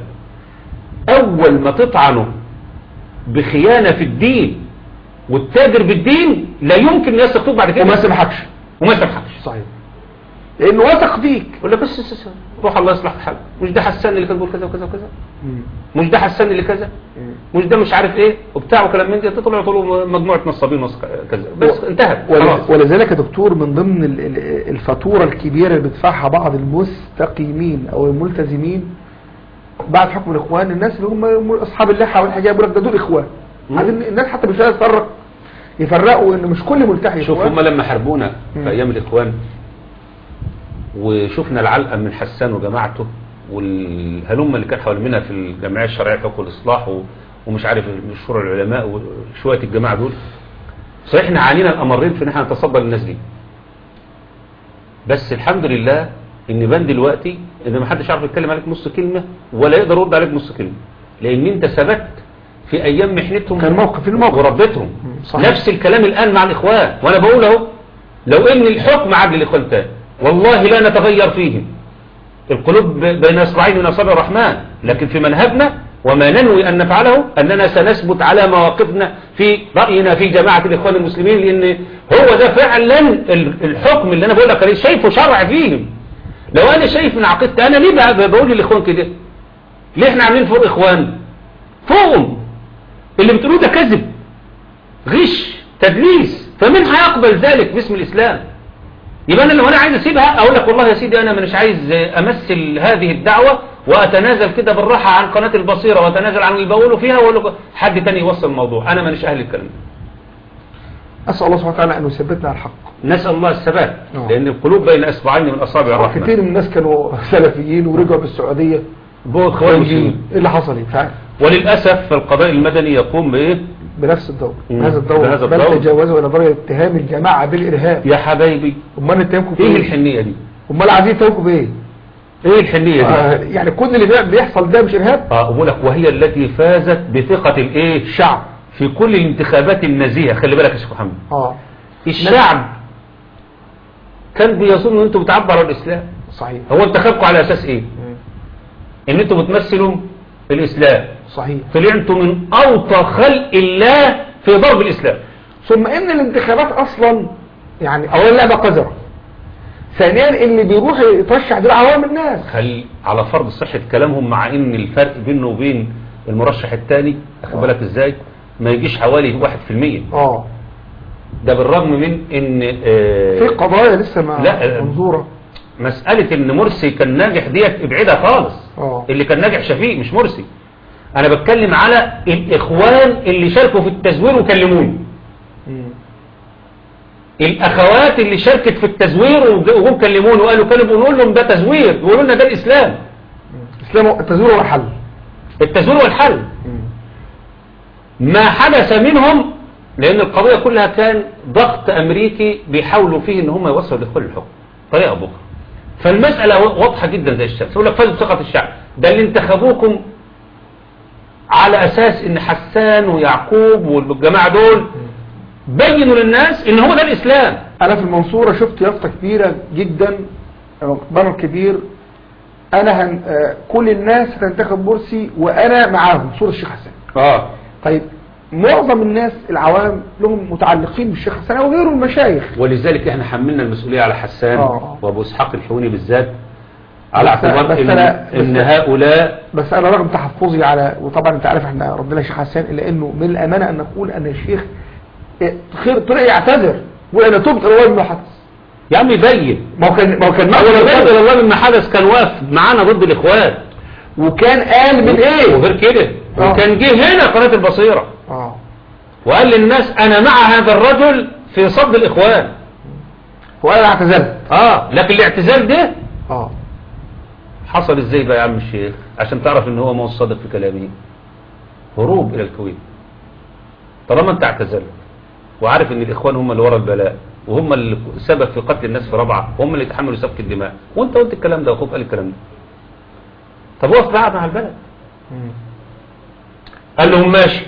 اول ما تطعنه بخيانه في الدين والتاجر بالدين لا يمكن يثق فيك بعد كده وما سمحكش وما سامحكش صحيح لانه واثق فيك يقول لك بس بس- بس روح الله يصلح حالك مش ده حسان اللي كان بيقول كذا وكذا وكذا مش ده حسان اللي كذا مش ده مش عارف ايه وبتاع وكلام من ده تطلع طول مجموعه نصابين وص- كذا بس و- انتهت ول- خلاص ولذلك يا دكتور من ضمن ال- ال- الفاتورة الكبيرة اللي بيدفعها بعض المستقيمين او الملتزمين بعد حكم الاخوان الناس اللي هم اصحاب اللحى والحجاب يقول لك ده دول اخوان مم. عايزين الناس حتى مش عايزة تفرق يفرقوا ان مش كل ملتحي شوف اخوان هم لما حاربونا مم. في ايام الاخوان وشفنا العلقه من حسان وجماعته والهلمه اللي كان حوالينا في الجمعيه الشرعيه لحقوق الاصلاح و- ومش عارف شورى العلماء وشويه الجماعه دول صحيح احنا عانينا الامرين في ان احنا نتصدى للناس دي بس الحمد لله ان بان دلوقتي ان ما حدش عارف يتكلم عليك نص كلمه ولا يقدر يرد عليك نص كلمه لان انت ثبت في ايام محنتهم كان موقف في الموقف. وربتهم مم، صحيح. نفس الكلام الان مع الاخوان وانا بقول اهو لو ان الحكم عدل الاخوان تاني والله لا نتغير فيهم القلوب ب- بين اصبعين من اصابع الرحمن لكن في منهجنا وما ننوي ان نفعله اننا سنثبت على مواقفنا في راينا في جماعه الاخوان المسلمين لان هو ده فعلا ال- الحكم اللي انا بقول لك عليه شايفه شرع فيهم لو انا شايف من عقيدتي انا ليه بقى بقول للاخوان كده ليه احنا عاملين فوق اخوان فوقهم اللي بتقولوه ده كذب غش تدليس فمن هيقبل ذلك باسم الاسلام يبقى انا لو انا عايز اسيبها اقول لك والله يا سيدي انا مش عايز امثل هذه الدعوة واتنازل كده بالراحه عن قناه البصيره واتنازل عن اللي بقوله فيها واقول له حد تاني يوصل الموضوع انا مانيش اهل الكلام ده اسال الله سبحانه وتعالى ان يثبتنا على الحق نسال الله الثبات آه. لان القلوب بين اصبعين من اصابع الرحمن كتير من الناس كانوا سلفيين ورجعوا بالسعوديه بو اخوان ايه المسلمين اللي حصل ايه فعلا وللاسف فالقضاء المدني يقوم بايه بنفس الدور مم. بهذا الدور بهذا بل الدور. تجاوزوا الى درجه اتهام الجماعه بالارهاب يا حبايبي امال اتهامكم ايه بايه الحنيه دي امال عايزين يتهمكم بايه ايه الحنيه دي آه، يعني كل اللي بي- بيحصل ده مش ارهاب اه اقول لك وهي التي فازت بثقه الايه الشعب في كل الانتخابات النزيهه خلي بالك يا شيخ محمد اه الشعب كان بيظن ان انتوا بتعبروا عن الاسلام صحيح هو انتخبكم على اساس ايه مم. ان انتوا بتمثلوا الاسلام صحيح طلعتوا من اوطى خلق الله في ضرب الاسلام ثم ان الانتخابات اصلا يعني اولا لعبه قذره ثانيا اللي بيروح يترشح دول عوام الناس خلي على فرض صحة كلامهم مع ان الفرق بينه وبين المرشح الثاني اخد بالك ازاي ما يجيش حوالي واحد في المية اه ده بالرغم من ان آه، في قضايا لسه ما لا، منظوره مسألة ان مرسي كان ناجح ديت ابعدها خالص اه اللي كان ناجح شفيق مش مرسي انا بتكلم على الاخوان اللي شاركوا في التزوير وكلموني مم. الاخوات اللي شاركت في التزوير وج- وجم كلموني وقالوا كانوا بنقول لهم ده تزوير يقولوا لنا ده الاسلام اسلام التزوير هو الحل التزوير والحل ما حدث منهم لان القضية كلها كان ضغط امريكي بيحاولوا فيه ان هم يوصلوا الاخوان للحكم طريقة بكرة فالمسألة واضحة جدا زي الشمس يقول لك فازوا بثقة الشعب ده اللي انتخبوكم على اساس ان حسان ويعقوب والجماعة دول بينوا للناس ان هو ده الاسلام انا في المنصورة شفت يافطة كبيرة جدا بانر كبير انا هن... آه، كل الناس هتنتخب مرسي وانا معاهم صورة الشيخ حسن اه طيب معظم الناس العوام لهم متعلقين بالشيخ حسن او غيره المشايخ ولذلك احنا حملنا المسؤولية على حسان آه. وابو اسحاق الحوني بالذات على بس- اعتبار بس ان, أنا- بس- إن هؤلاء بس انا رغم تحفظي على وطبعا انت عارف احنا ردنا الشيخ حسان الا انه من الامانة ان نقول ان الشيخ آه، خير طلع يعتذر وانا تبت الى الله مما حدث يا عم يبين ما هو كان ما هو كان ما هو معه الفضل الله مما حدث كان واقف معانا ضد الاخوان وكان قال من ايه وغير كده آه. وكان جه هنا قناة البصيرة اه وقال للناس انا مع هذا الرجل في صد الاخوان وانا اعتذرت اه لكن الاعتزال ده اه حصل ازاي بقى يا عم الشيخ عشان تعرف ان هو ما هو صادق في كلامه هروب الى الكويت طالما انت اعتزلت وعارف ان الاخوان هم اللي ورا البلاء وهم اللي سبب في قتل الناس في رابعه وهم اللي يتحملوا سفك الدماء وانت قلت الكلام ده واخوك قال الكلام ده طب وقف بقى مع البلد قال لهم ماشي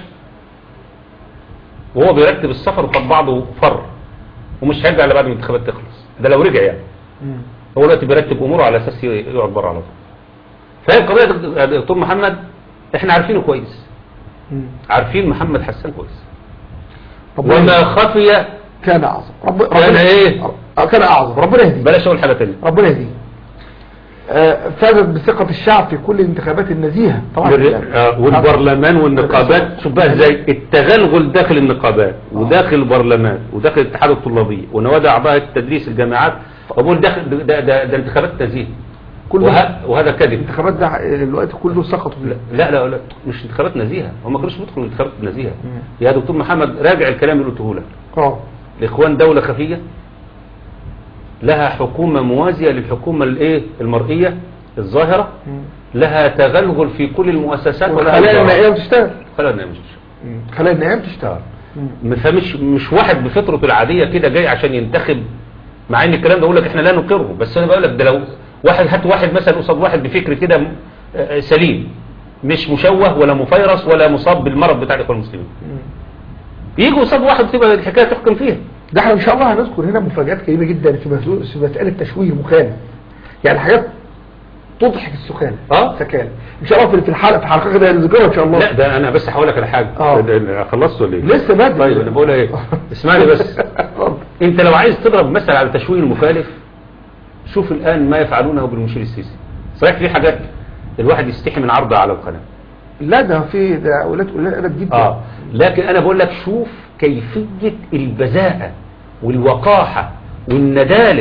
وهو بيرتب السفر وخد بعضه فر ومش هيرجع الا بعد ما الانتخابات تخلص ده لو رجع يعني هو دلوقتي بيرتب اموره على اساس يقعد بره على طول فهي القضيه يا دكتور محمد احنا عارفينه كويس عارفين محمد حسان كويس ربنا وما يهديه. خفي كان اعظم رب... كان ربنا ايه؟ آه، كان اعظم ربنا يهديه بلاش اقول حاجه ثانيه ربنا يهديه آه، فازت بثقة الشعب في كل الانتخابات النزيهة طبعا والبرلمان والنقابات شوف بقى ازاي التغلغل داخل النقابات وداخل البرلمان وداخل الاتحاد الطلابي ونوادي اعضاء التدريس الجامعات بقول داخل ده, ده, ده انتخابات تزيين كل وه- وهذا كذب الانتخابات ده آه، الوقت كله سقطوا فيه لا لا لا مش انتخابات نزيهه هم ما كانوش بيدخلوا انتخابات نزيهه مم. يا دكتور محمد راجع الكلام اللي قلته لك اه الاخوان دوله خفيه لها حكومه موازيه للحكومه الايه المرئيه الظاهره لها تغلغل في كل المؤسسات ولها خلايا إدارة. النائية بتشتغل خلايا النائية مش خلايا النائية بتشتغل ما فمش مش واحد بفطرته العادية كده جاي عشان ينتخب مع ان الكلام ده بقول لك احنا لا نقره بس انا بقول لك ده لو واحد هات واحد مثلا قصاد واحد بفكر كده م- آه، سليم مش مشوه ولا مفيرس ولا مصاب بالمرض بتاع الاخوان المسلمين يجي قصاد واحد تبقى الحكايه تحكم فيها ده احنا ان شاء الله هنذكر هنا مفاجآت كريمة جدا في مسؤول- في مسألة تشويه المخالف يعني حاجات تضحك السخان اه سكان ان شاء الله في- في الحلقة في حلقة كده هنذكرها ان شاء الله لا ده انا بس هقول لك على حاجه آه. ده- ده- خلصت ولا ايه لسه بدري طيب انا بقول ايه اسمعني بس انت لو عايز تضرب مثل على تشويه المخالف شوف الان ما يفعلونه بالمشير السيسي صحيح في حاجات الواحد يستحي من عرضها على القناه لا ده في ده اولاد قليل ادب جدا اه لكن انا بقول لك شوف كيفيه البذاءه والوقاحه والنداله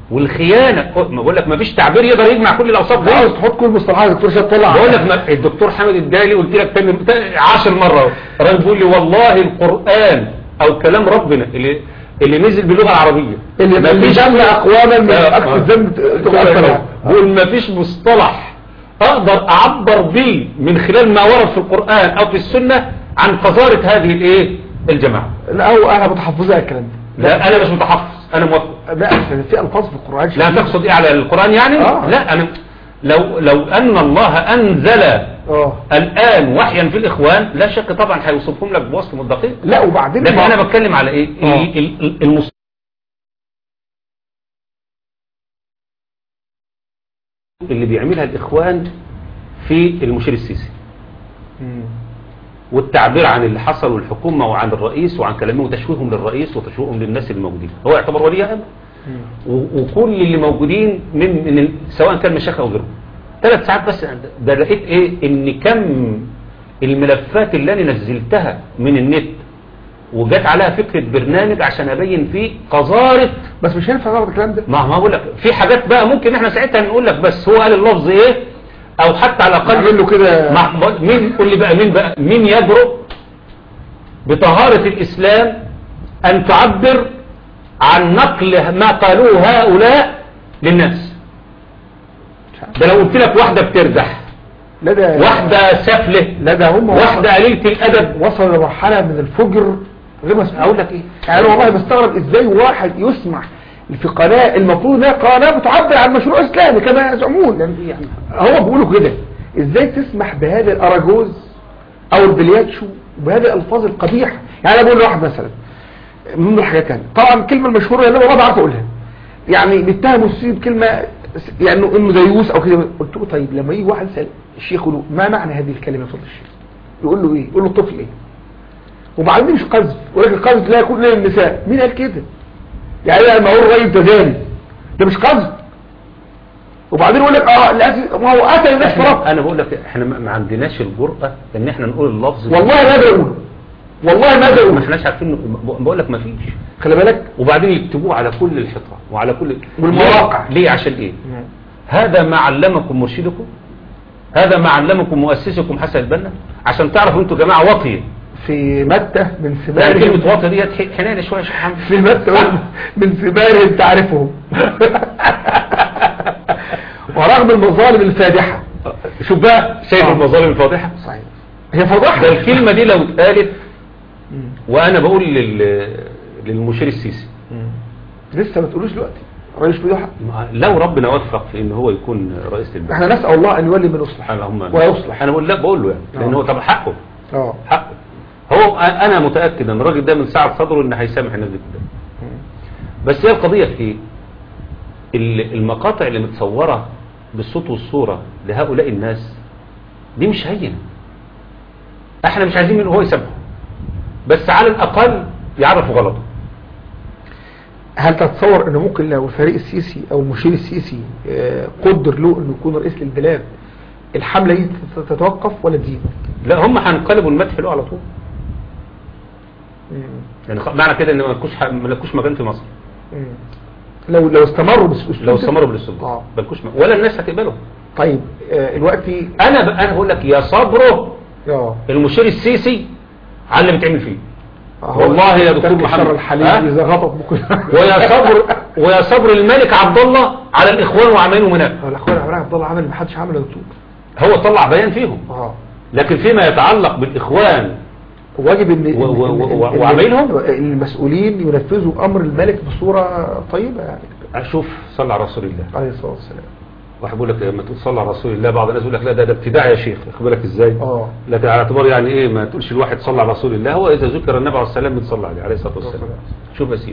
والخيانة ما بقول لك ما فيش تعبير يقدر يجمع كل الاوصاف دي عاوز تحط كل المصطلحات دكتور شاد طلع بقول لك ما- الدكتور حامد الدالي قلت لك تاني تاني- عشر مرة اهو. الراجل بيقول لي والله القرآن او كلام ربنا اللي اللي نزل باللغة العربية اللي ما اللي فيش- جمع اقواما من آه، آه. اكثر الذنب تؤثر بقول ما فيش مصطلح اقدر اعبر بيه من خلال ما ورد في القرآن او في السنة عن قذارة هذه الايه الجماعة لا هو انا متحفظه على الكلام ده لا انا مش متحفظ انا موافق لا عشان في الفاظ في القران لا شديدة. تقصد ايه على القرآن يعني آه. لا انا لو لو ان الله انزل اه الآن وحيا في الإخوان لا شك طبعا هيوصفهم لك بوصف دقيق لا وبعدين لكن ما- أنا بتكلم على إيه آه. ال- ال- ال- المص... اللي بيعملها الإخوان في المشير السيسي مم. والتعبير عن اللي حصل والحكومة وعن الرئيس وعن كلامه وتشويههم للرئيس وتشويههم للناس الموجودين هو يعتبر ولي أمر مم. و- وكل اللي موجودين من, من ال- سواء كان مشايخ او غيرهم ثلاث ساعات بس ده لقيت ايه ان كم الملفات اللي انا نزلتها من النت وجات عليها فكرة برنامج عشان ابين فيه قذارة بس مش هينفع نعرض الكلام ده ما ما بقول لك في حاجات بقى ممكن احنا ساعتها نقول لك بس هو قال اللفظ ايه او حتى على الاقل نعمل له كده مع- بقول- مين قول لي بقى مين بقى مين يجرؤ بطهارة الإسلام أن تعبر عن نقل ما قالوه هؤلاء للناس ده لو قلت لك واحدة بتردح لا ده واحدة سفلة لا ده هم واحدة قليلة الأدب وصل لمرحلة من الفجر غير مسموح أقول لك إيه يعني أنا والله بستغرب ازاي واحد يسمح في قناة المفروض انها قناة بتعبر عن مشروع اسلامي كما يزعمون يعني يعني هو بيقولوا كده ازاي تسمح بهذا الاراجوز او البلياتشو وبهذه الالفاظ القبيحة يعني انا بقول لواحد مثلا من ضمن الحاجات يعني طبعا الكلمة المشهورة اللي انا والله بعرف اقولها يعني بيتهموا السيسي بكلمة يعني انه انه ديوس او كده قلت له طيب لما يجي واحد يسال الشيخ يقول له ما معنى هذه الكلمة يا فضل الشيخ يقول له ايه يقول له الطفل ايه وبعدين مش قذف ولكن القذف لا يكون للنساء مين قال كده يعني انا لما اقول راجل تزاني ده مش قذف وبعدين يقول لك اه للاسف ما هو قتل الناس في رب أنا بقول لك إحنا ما ما عندناش الجرأة إن إحنا نقول اللفظ ده. والله ما بقول والله ما ما بقول إحناش عارفين بقول لك ما فيش خلي بالك وبعدين يكتبوه على كل الحيطان وعلى كل والمواقع. ليه, ليه عشان ايه هذا ما علمكم مرشدكم هذا ما علمكم مؤسسكم حسن البنا عشان تعرفوا انتوا جماعه واطيه في متى من يعني سبارهم كلمه واطيه ديت ح- حنينه شويه يا شيخ محمد في متى من سبارهم تعرفهم ورغم المظالم الفادحة شوف بقى شايف آه. المظالم الفاضحه صحيح هي فضحة ده الكلمه دي لو اتقالت وانا بقول لل للمشير السيسي لسه ما تقولوش دلوقتي رئيس فضيحة لو ربنا وفق في ان هو يكون رئيس البلد احنا نسأل الله ان يولي من يصلح اللهم ويصلح انا بقول لا بقول له يعني لان آه. هو طبعا حقه اه حقه هو انا متاكد ان الراجل ده من ساعه صدره ان هيسامح الناس دي كلها بس هي القضيه في ايه ال- المقاطع اللي متصوره بالصوت والصوره لهؤلاء الناس دي مش هينه احنا مش عايزين منه هو يسامحه بس على الاقل يعرفوا غلطه هل تتصور انه ممكن لو الفريق السيسي او المشير السيسي آه، قدر له انه يكون رئيس للبلاد الحملة دي تت- تتوقف ولا تزيد لا هم هينقلبوا المدح له على طول يعني خ- معنى كده ان ما لكوش ح- ما لكوش مكان في مصر مم. لو لو استمروا بس لو استمروا بالاسلوب اه ما لكوش م- ولا الناس هتقبله طيب آه، دلوقتي انا ب... انا بقول لك يا صبره اه المشير السيسي على اللي بيتعمل فيه آه، والله يا دكتور ترك محمد. الشر الحليم ها؟ اذا غضب بكل ويا صبر ويا صبر الملك عبد الله على الاخوان وعملهم هناك هو الاخوان عمرها عبد الله عمل ما حدش عمله يا دكتور هو طلع بيان فيهم اه لكن فيما يتعلق بالاخوان واجب ان و- و- إن- و- إن- إن- وعمايلهم؟ المسؤولين ينفذوا امر الملك بصوره طيبه يعني اشوف صلى على رسول الله عليه الصلاه والسلام واحد بيقول لك لما تقول صلى على رسول الله بعض الناس يقول لك لا ده ده ابتداع يا شيخ خد بالك ازاي اه لكن على اعتبار يعني ايه ما تقولش الواحد صلى على رسول الله هو اذا ذكر النبي عليه السلام بتصلى عليه عليه الصلاه والسلام شوف يا سيدي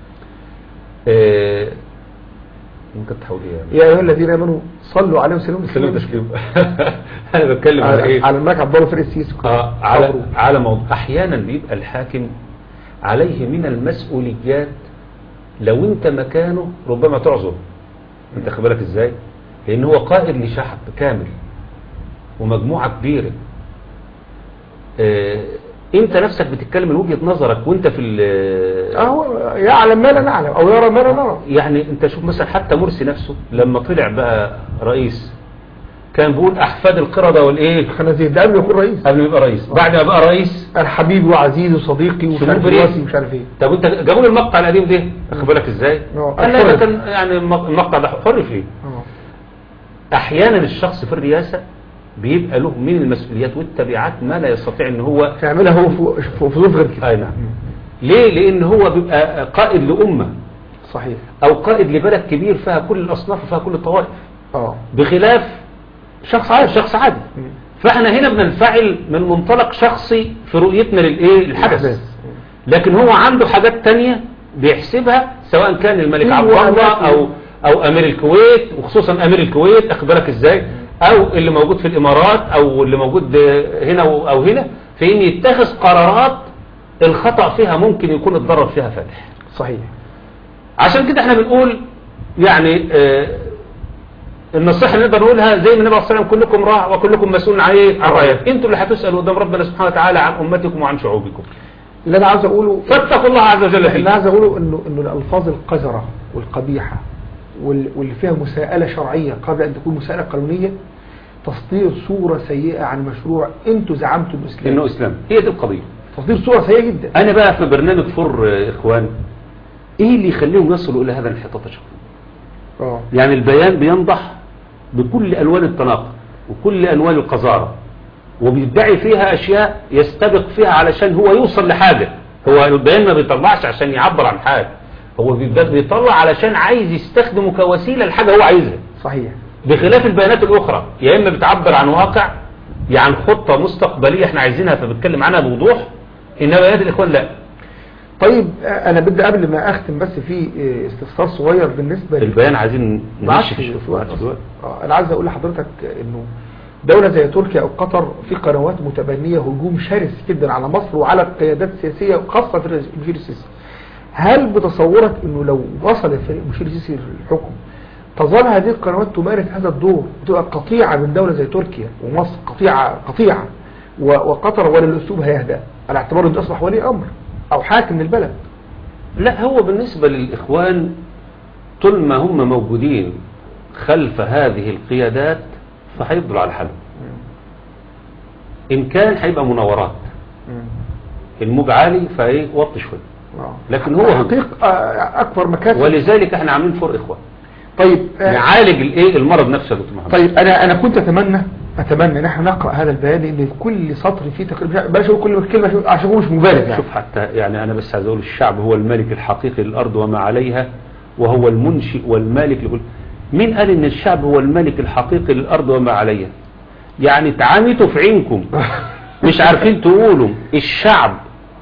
آه، ممكن تحاول ايه يعني يا ايها الذين امنوا صلوا عليه وسلموا سلام تسليما تشكيل انا بتكلم على ايه على الملك عبد الله فريق السيسي آه على على موضوع احيانا بيبقى الحاكم عليه من المسؤوليات لو انت مكانه ربما تعذر انت خد بالك ازاي لان هو قائد لشعب كامل ومجموعه كبيره آه انت نفسك بتتكلم من وجهة نظرك وانت في ال- اهو يعلم ما لا نعلم او يرى ما لا نرى يعني انت شوف مثلا حتى مرسي نفسه لما طلع بقى رئيس كان بيقول احفاد القردة والايه خنازير ده قبل ما يكون رئيس قبل ما يبقى رئيس بعد ما بقى رئيس انا حبيبي وعزيزي وصديقي ومش عارف بريء. راسي ومش عارف ايه طب انت جابوا لي المقطع القديم ده واخد بالك ازاي اه، قال لا ده حر. كان يعني الم- المقطع ده حر فيه اه احيانا الشخص في الرئاسة بيبقى له من المسؤوليات والتبعات ما لا يستطيع ان هو تعملها هو في- في في ظروف غير كده اي نعم ليه لان هو بيبقى قائد لامة صحيح او قائد لبلد كبير فيها كل الاصناف وفيها كل الطوائف اه بخلاف شخص عادي شخص عادي فاحنا هنا بننفعل من منطلق شخصي في رؤيتنا للايه الحدث لكن هو عنده حاجات تانية بيحسبها سواء كان الملك أيوة، عبد الله أماكن. او او امير الكويت وخصوصا امير الكويت اخبرك ازاي او اللي موجود في الامارات او اللي موجود هنا او هنا في ان يتخذ قرارات الخطأ فيها ممكن يكون الضرر فيها فادح صحيح عشان كده احنا بنقول يعني آه، النصيحة اللي نقدر نقولها زي ما النبي عليه الصلاة والسلام كلكم راع وكلكم مسؤول عن ايه عن رعيته انتوا اللي هتسألوا قدام ربنا سبحانه وتعالى عن امتكم وعن شعوبكم اللي انا عاوز اقوله فاتقوا الله عز وجل اللي فيه عايز اقوله انه انه الالفاظ القذره والقبيحه وال- واللي فيها مساءله شرعيه قبل ان تكون مساءله قانونيه تصدير صوره سيئه عن مشروع انتوا زعمتوا الاسلام انه اسلام هي دي القضية تصدير صوره سيئه جدا انا بقى في برنامج فر آه، اخوان ايه اللي يخليهم يصلوا الى هذا الانحطاط يا شباب؟ اه يعني البيان بينضح بكل الوان التناقض وكل الوان القذارة وبيدعي فيها اشياء يستبق فيها علشان هو يوصل لحاجة هو البيان ما بيطلعش عشان يعبر عن حاجة هو بيبقى بيطلع علشان عايز يستخدمه كوسيلة لحاجة هو عايزها صحيح بخلاف البيانات الاخرى يا اما بتعبر عن واقع يعني خطة مستقبلية احنا عايزينها فبتكلم عنها بوضوح انما بيانات الاخوان لا طيب آه، انا بدي قبل ما اختم بس في آه، استفسار صغير بالنسبه لل- البيان عايزين معاش نمشي في في الشوف الوقت معاش في الوقت. آه، انا عايز اقول لحضرتك انه دولة زي تركيا او قطر في قنوات متبنية هجوم شرس جدا على مصر وعلى القيادات السياسية خاصة في المشير السيسي هل بتصورك انه لو وصل الفريق المشير السيسي للحكم تظل هذه القنوات تمارس هذا الدور وتبقى قطيعة من دولة زي تركيا ومصر قطيعة قطيعة و- وقطر ولا الاسلوب هيهدأ على اعتبار انه اصبح ولي امر او حاكم للبلد لا هو بالنسبة للإخوان طول ما هم موجودين خلف هذه القيادات فهيفضلوا على حالهم إن كان هيبقى مناورات الموج عالي فايه وطي شوية آه. لكن هو هم. حقيق آه، اكبر مكاسب ولذلك احنا عاملين فور إخوان طيب آه، نعالج الايه المرض نفسه يا دكتور محمد طيب انا انا كنت اتمنى اتمنى ان احنا نقرا هذا البيان لان كل سطر فيه تقريبا بلاش اقول كل كلمه عشان- عشان هو مش مبالغ يعني شوف حتى يعني أنا بس عايز أقول الشعب هو الملك الحقيقي للأرض وما عليها وهو المنشئ والمالك لكل مين قال إن الشعب هو الملك الحقيقي للأرض وما عليها يعني تعامتوا في عينكم مش عارفين تقولوا الشعب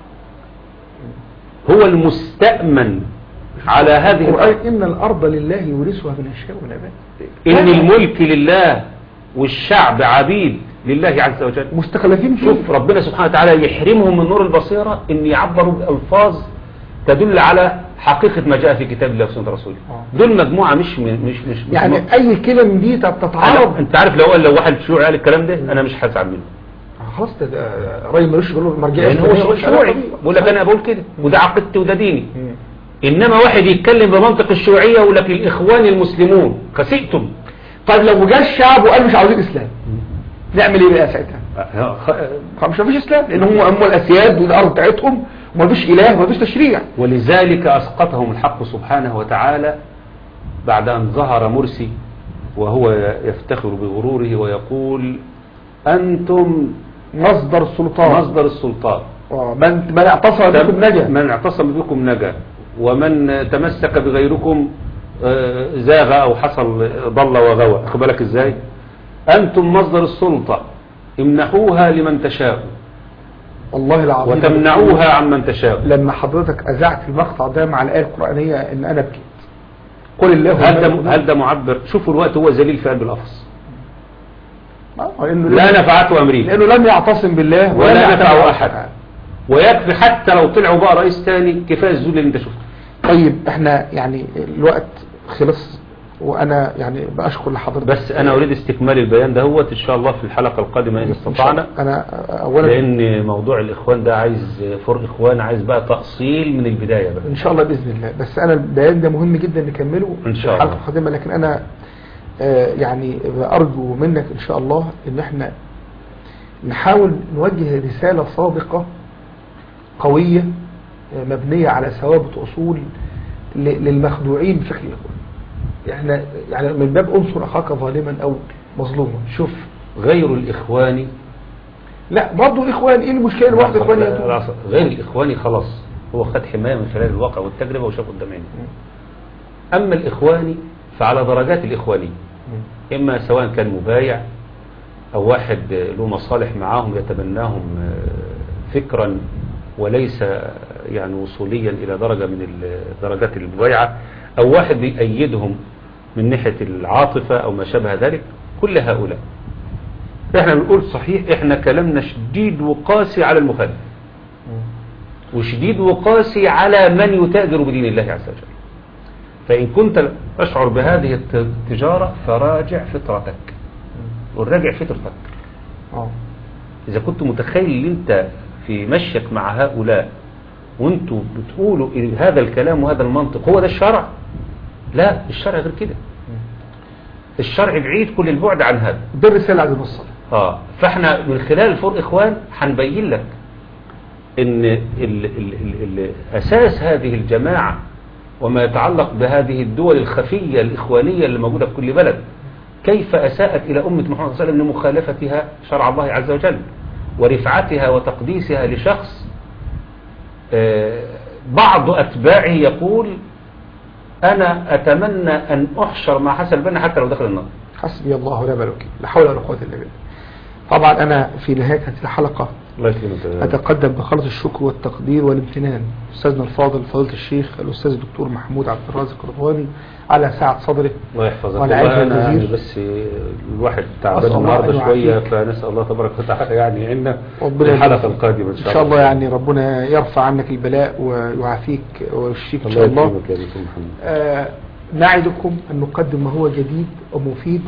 هو المستأمن على هذه القرآن الأرض ان الارض لله يورثها من يشاء والعباد إن الملك لله والشعب عبيد لله عز وجل مستخلفين فيه شوف ربنا سبحانه وتعالى يحرمهم من نور البصيرة ان يعبروا بألفاظ تدل على حقيقة ما جاء في كتاب الله وسنة رسوله آه. دول مجموعة مش مش مش, مش يعني اي كلمه من دي تت- أنا تتعارض انت عارف لو قال لو واحد شيوعي قال الكلام ده انا مش هزعل منه آه، خلاص ده- ده راي ملوش غير مرجعيه لان هو شيوعي بقول لك انا بقول كده وده عقيدتي وده ديني مم. انما واحد يتكلم بمنطق الشيوعية ويقول لك الاخوان المسلمون خسئتم طيب لو جاء الشعب وقال مش عاوزين اسلام نعمل ايه بقى ساعتها خلاص مش مفيش اسلام لان هم هم الاسياد والارض بتاعتهم ومفيش اله ومفيش تشريع ولذلك أسقطهم الحق سبحانه وتعالى بعد أن ظهر مرسي وهو يفتخر بغروره ويقول أنتم مصدر السلطان مصدر السلطان آه، من من اعتصم بكم نجا من اعتصم بكم نجا ومن تمسك بغيركم آه، زاغ أو حصل ضل وغوى أخد بالك إزاي أنتم مصدر السلطة امنحوها لمن تشاء والله العظيم وتمنعوها عمن تشاء لما حضرتك اذعت المقطع ده مع الايه القرانيه ان انا بكيت قل الله هل ده, هل ده معبر شوفوا الوقت هو ذليل في قلب القفص آه، لانه لا نفعته أمريكا لانه لم يعتصم بالله ولا يعتمد نفعه على أحد. القرآن. ويكفي حتى لو طلعوا بقى رئيس تاني كفاية الذل اللي انت شفته طيب احنا يعني الوقت خلص وانا يعني باشكر لحضرتك بس انا اريد استكمال البيان ده هو ان شاء الله في الحلقة القادمة ان إن شاء الله. استطعنا انا اولا لان موضوع الاخوان ده عايز فر اخوان عايز بقى تأصيل من البداية بقى ان شاء الله باذن الله بس انا البيان ده مهم جدا نكمله إن شاء في الحلقه الله. القادمه لكن انا آه، يعني ارجو منك ان شاء الله ان احنا نحاول نوجه رساله صادقه قويه آه، مبنيه على ثوابت اصول ل- للمخدوعين بشكل اخوان يعني يعني من باب انصر اخاك ظالما او مظلوما شوف غير الاخواني لا برضه اخوان ايه المشكله الواحد اخوان لا، يتوب؟ لا، غير الاخواني خلاص هو خد حماية من خلال الواقع والتجربة وشاف قدام عينه اما الاخواني فعلى درجات الاخواني إما سواء كان مبايع أو واحد له مصالح معاهم يتبناهم فكرا وليس يعني وصوليا إلى درجة من درجات المبايعة أو واحد بيأيدهم من ناحية العاطفة أو ما شابه ذلك كل هؤلاء احنا بنقول صحيح احنا كلامنا شديد وقاسي على المخالف وشديد وقاسي على من يتاجر بدين الله عز وجل فإن كنت أشعر بهذه التجارة فراجع فطرتك وراجع فطرتك اه إذا كنت متخيل ان أنت في مشيك مع هؤلاء وانتوا بتقولوا إن هذا الكلام وهذا المنطق هو ده الشرع لا الشرع غير كده الشرع بعيد كل البعد عن هذا ده الرساله عايز نوصلها اه فاحنا من خلال الفور اخوان هنبين لك ان ال ال ال ال اساس هذه الجماعة وما يتعلق بهذه الدول الخفية الاخوانية اللي موجودة في كل بلد كيف اساءت الى امة محمد صلى الله عليه وسلم لمخالفتها شرع الله عز وجل ورفعتها وتقديسها لشخص آه، بعض اتباعه يقول انا اتمنى ان احشر مع حسن البنا حتى لو دخل النار حسبي الله ونعم الوكيل لا حول ولا قوه الا بالله طبعا انا في نهايه هذه الحلقه الله يسلمك أتقدم بخلص الشكر والتقدير والامتنان أستاذنا الفاضل فضيلة الشيخ الأستاذ الدكتور محمود عبد الرازق الرضواني على ساعة صدره الله يحفظك وعلى والله عيد أنا الوزير. يعني بس الواحد تعبان أسأل الله النهارده أن شوية يعافيك. فنسأل الله تبارك وتعالى يعني عنا ربنا الحلقة يبارك. القادمة إن إن شاء, شاء الله يعني ربنا يرفع عنك البلاء ويعافيك ويشفيك إن شاء الله الله يكرمك يا دكتور محمد آه، نعدكم أن نقدم ما هو جديد ومفيد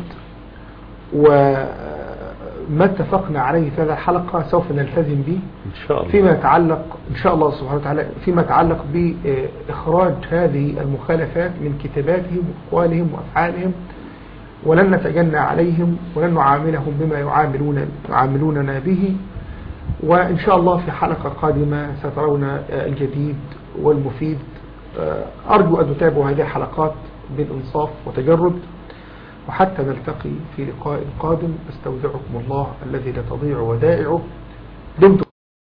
وما اتفقنا عليه في هذه الحلقة سوف نلتزم به إن شاء الله فيما يتعلق إن شاء الله سبحانه وتعالى فيما يتعلق بإخراج هذه المخالفات من كتاباتهم وأقوالهم وأفعالهم ولن نتجنى عليهم ولن نعاملهم بما يعاملون يعاملوننا به وإن شاء الله في حلقة قادمة سترون الجديد والمفيد أرجو أن تتابعوا هذه الحلقات بإنصاف وتجرد وحتى نلتقي في لقاء قادم استودعكم الله الذي لا تضيع ودائعه دمتم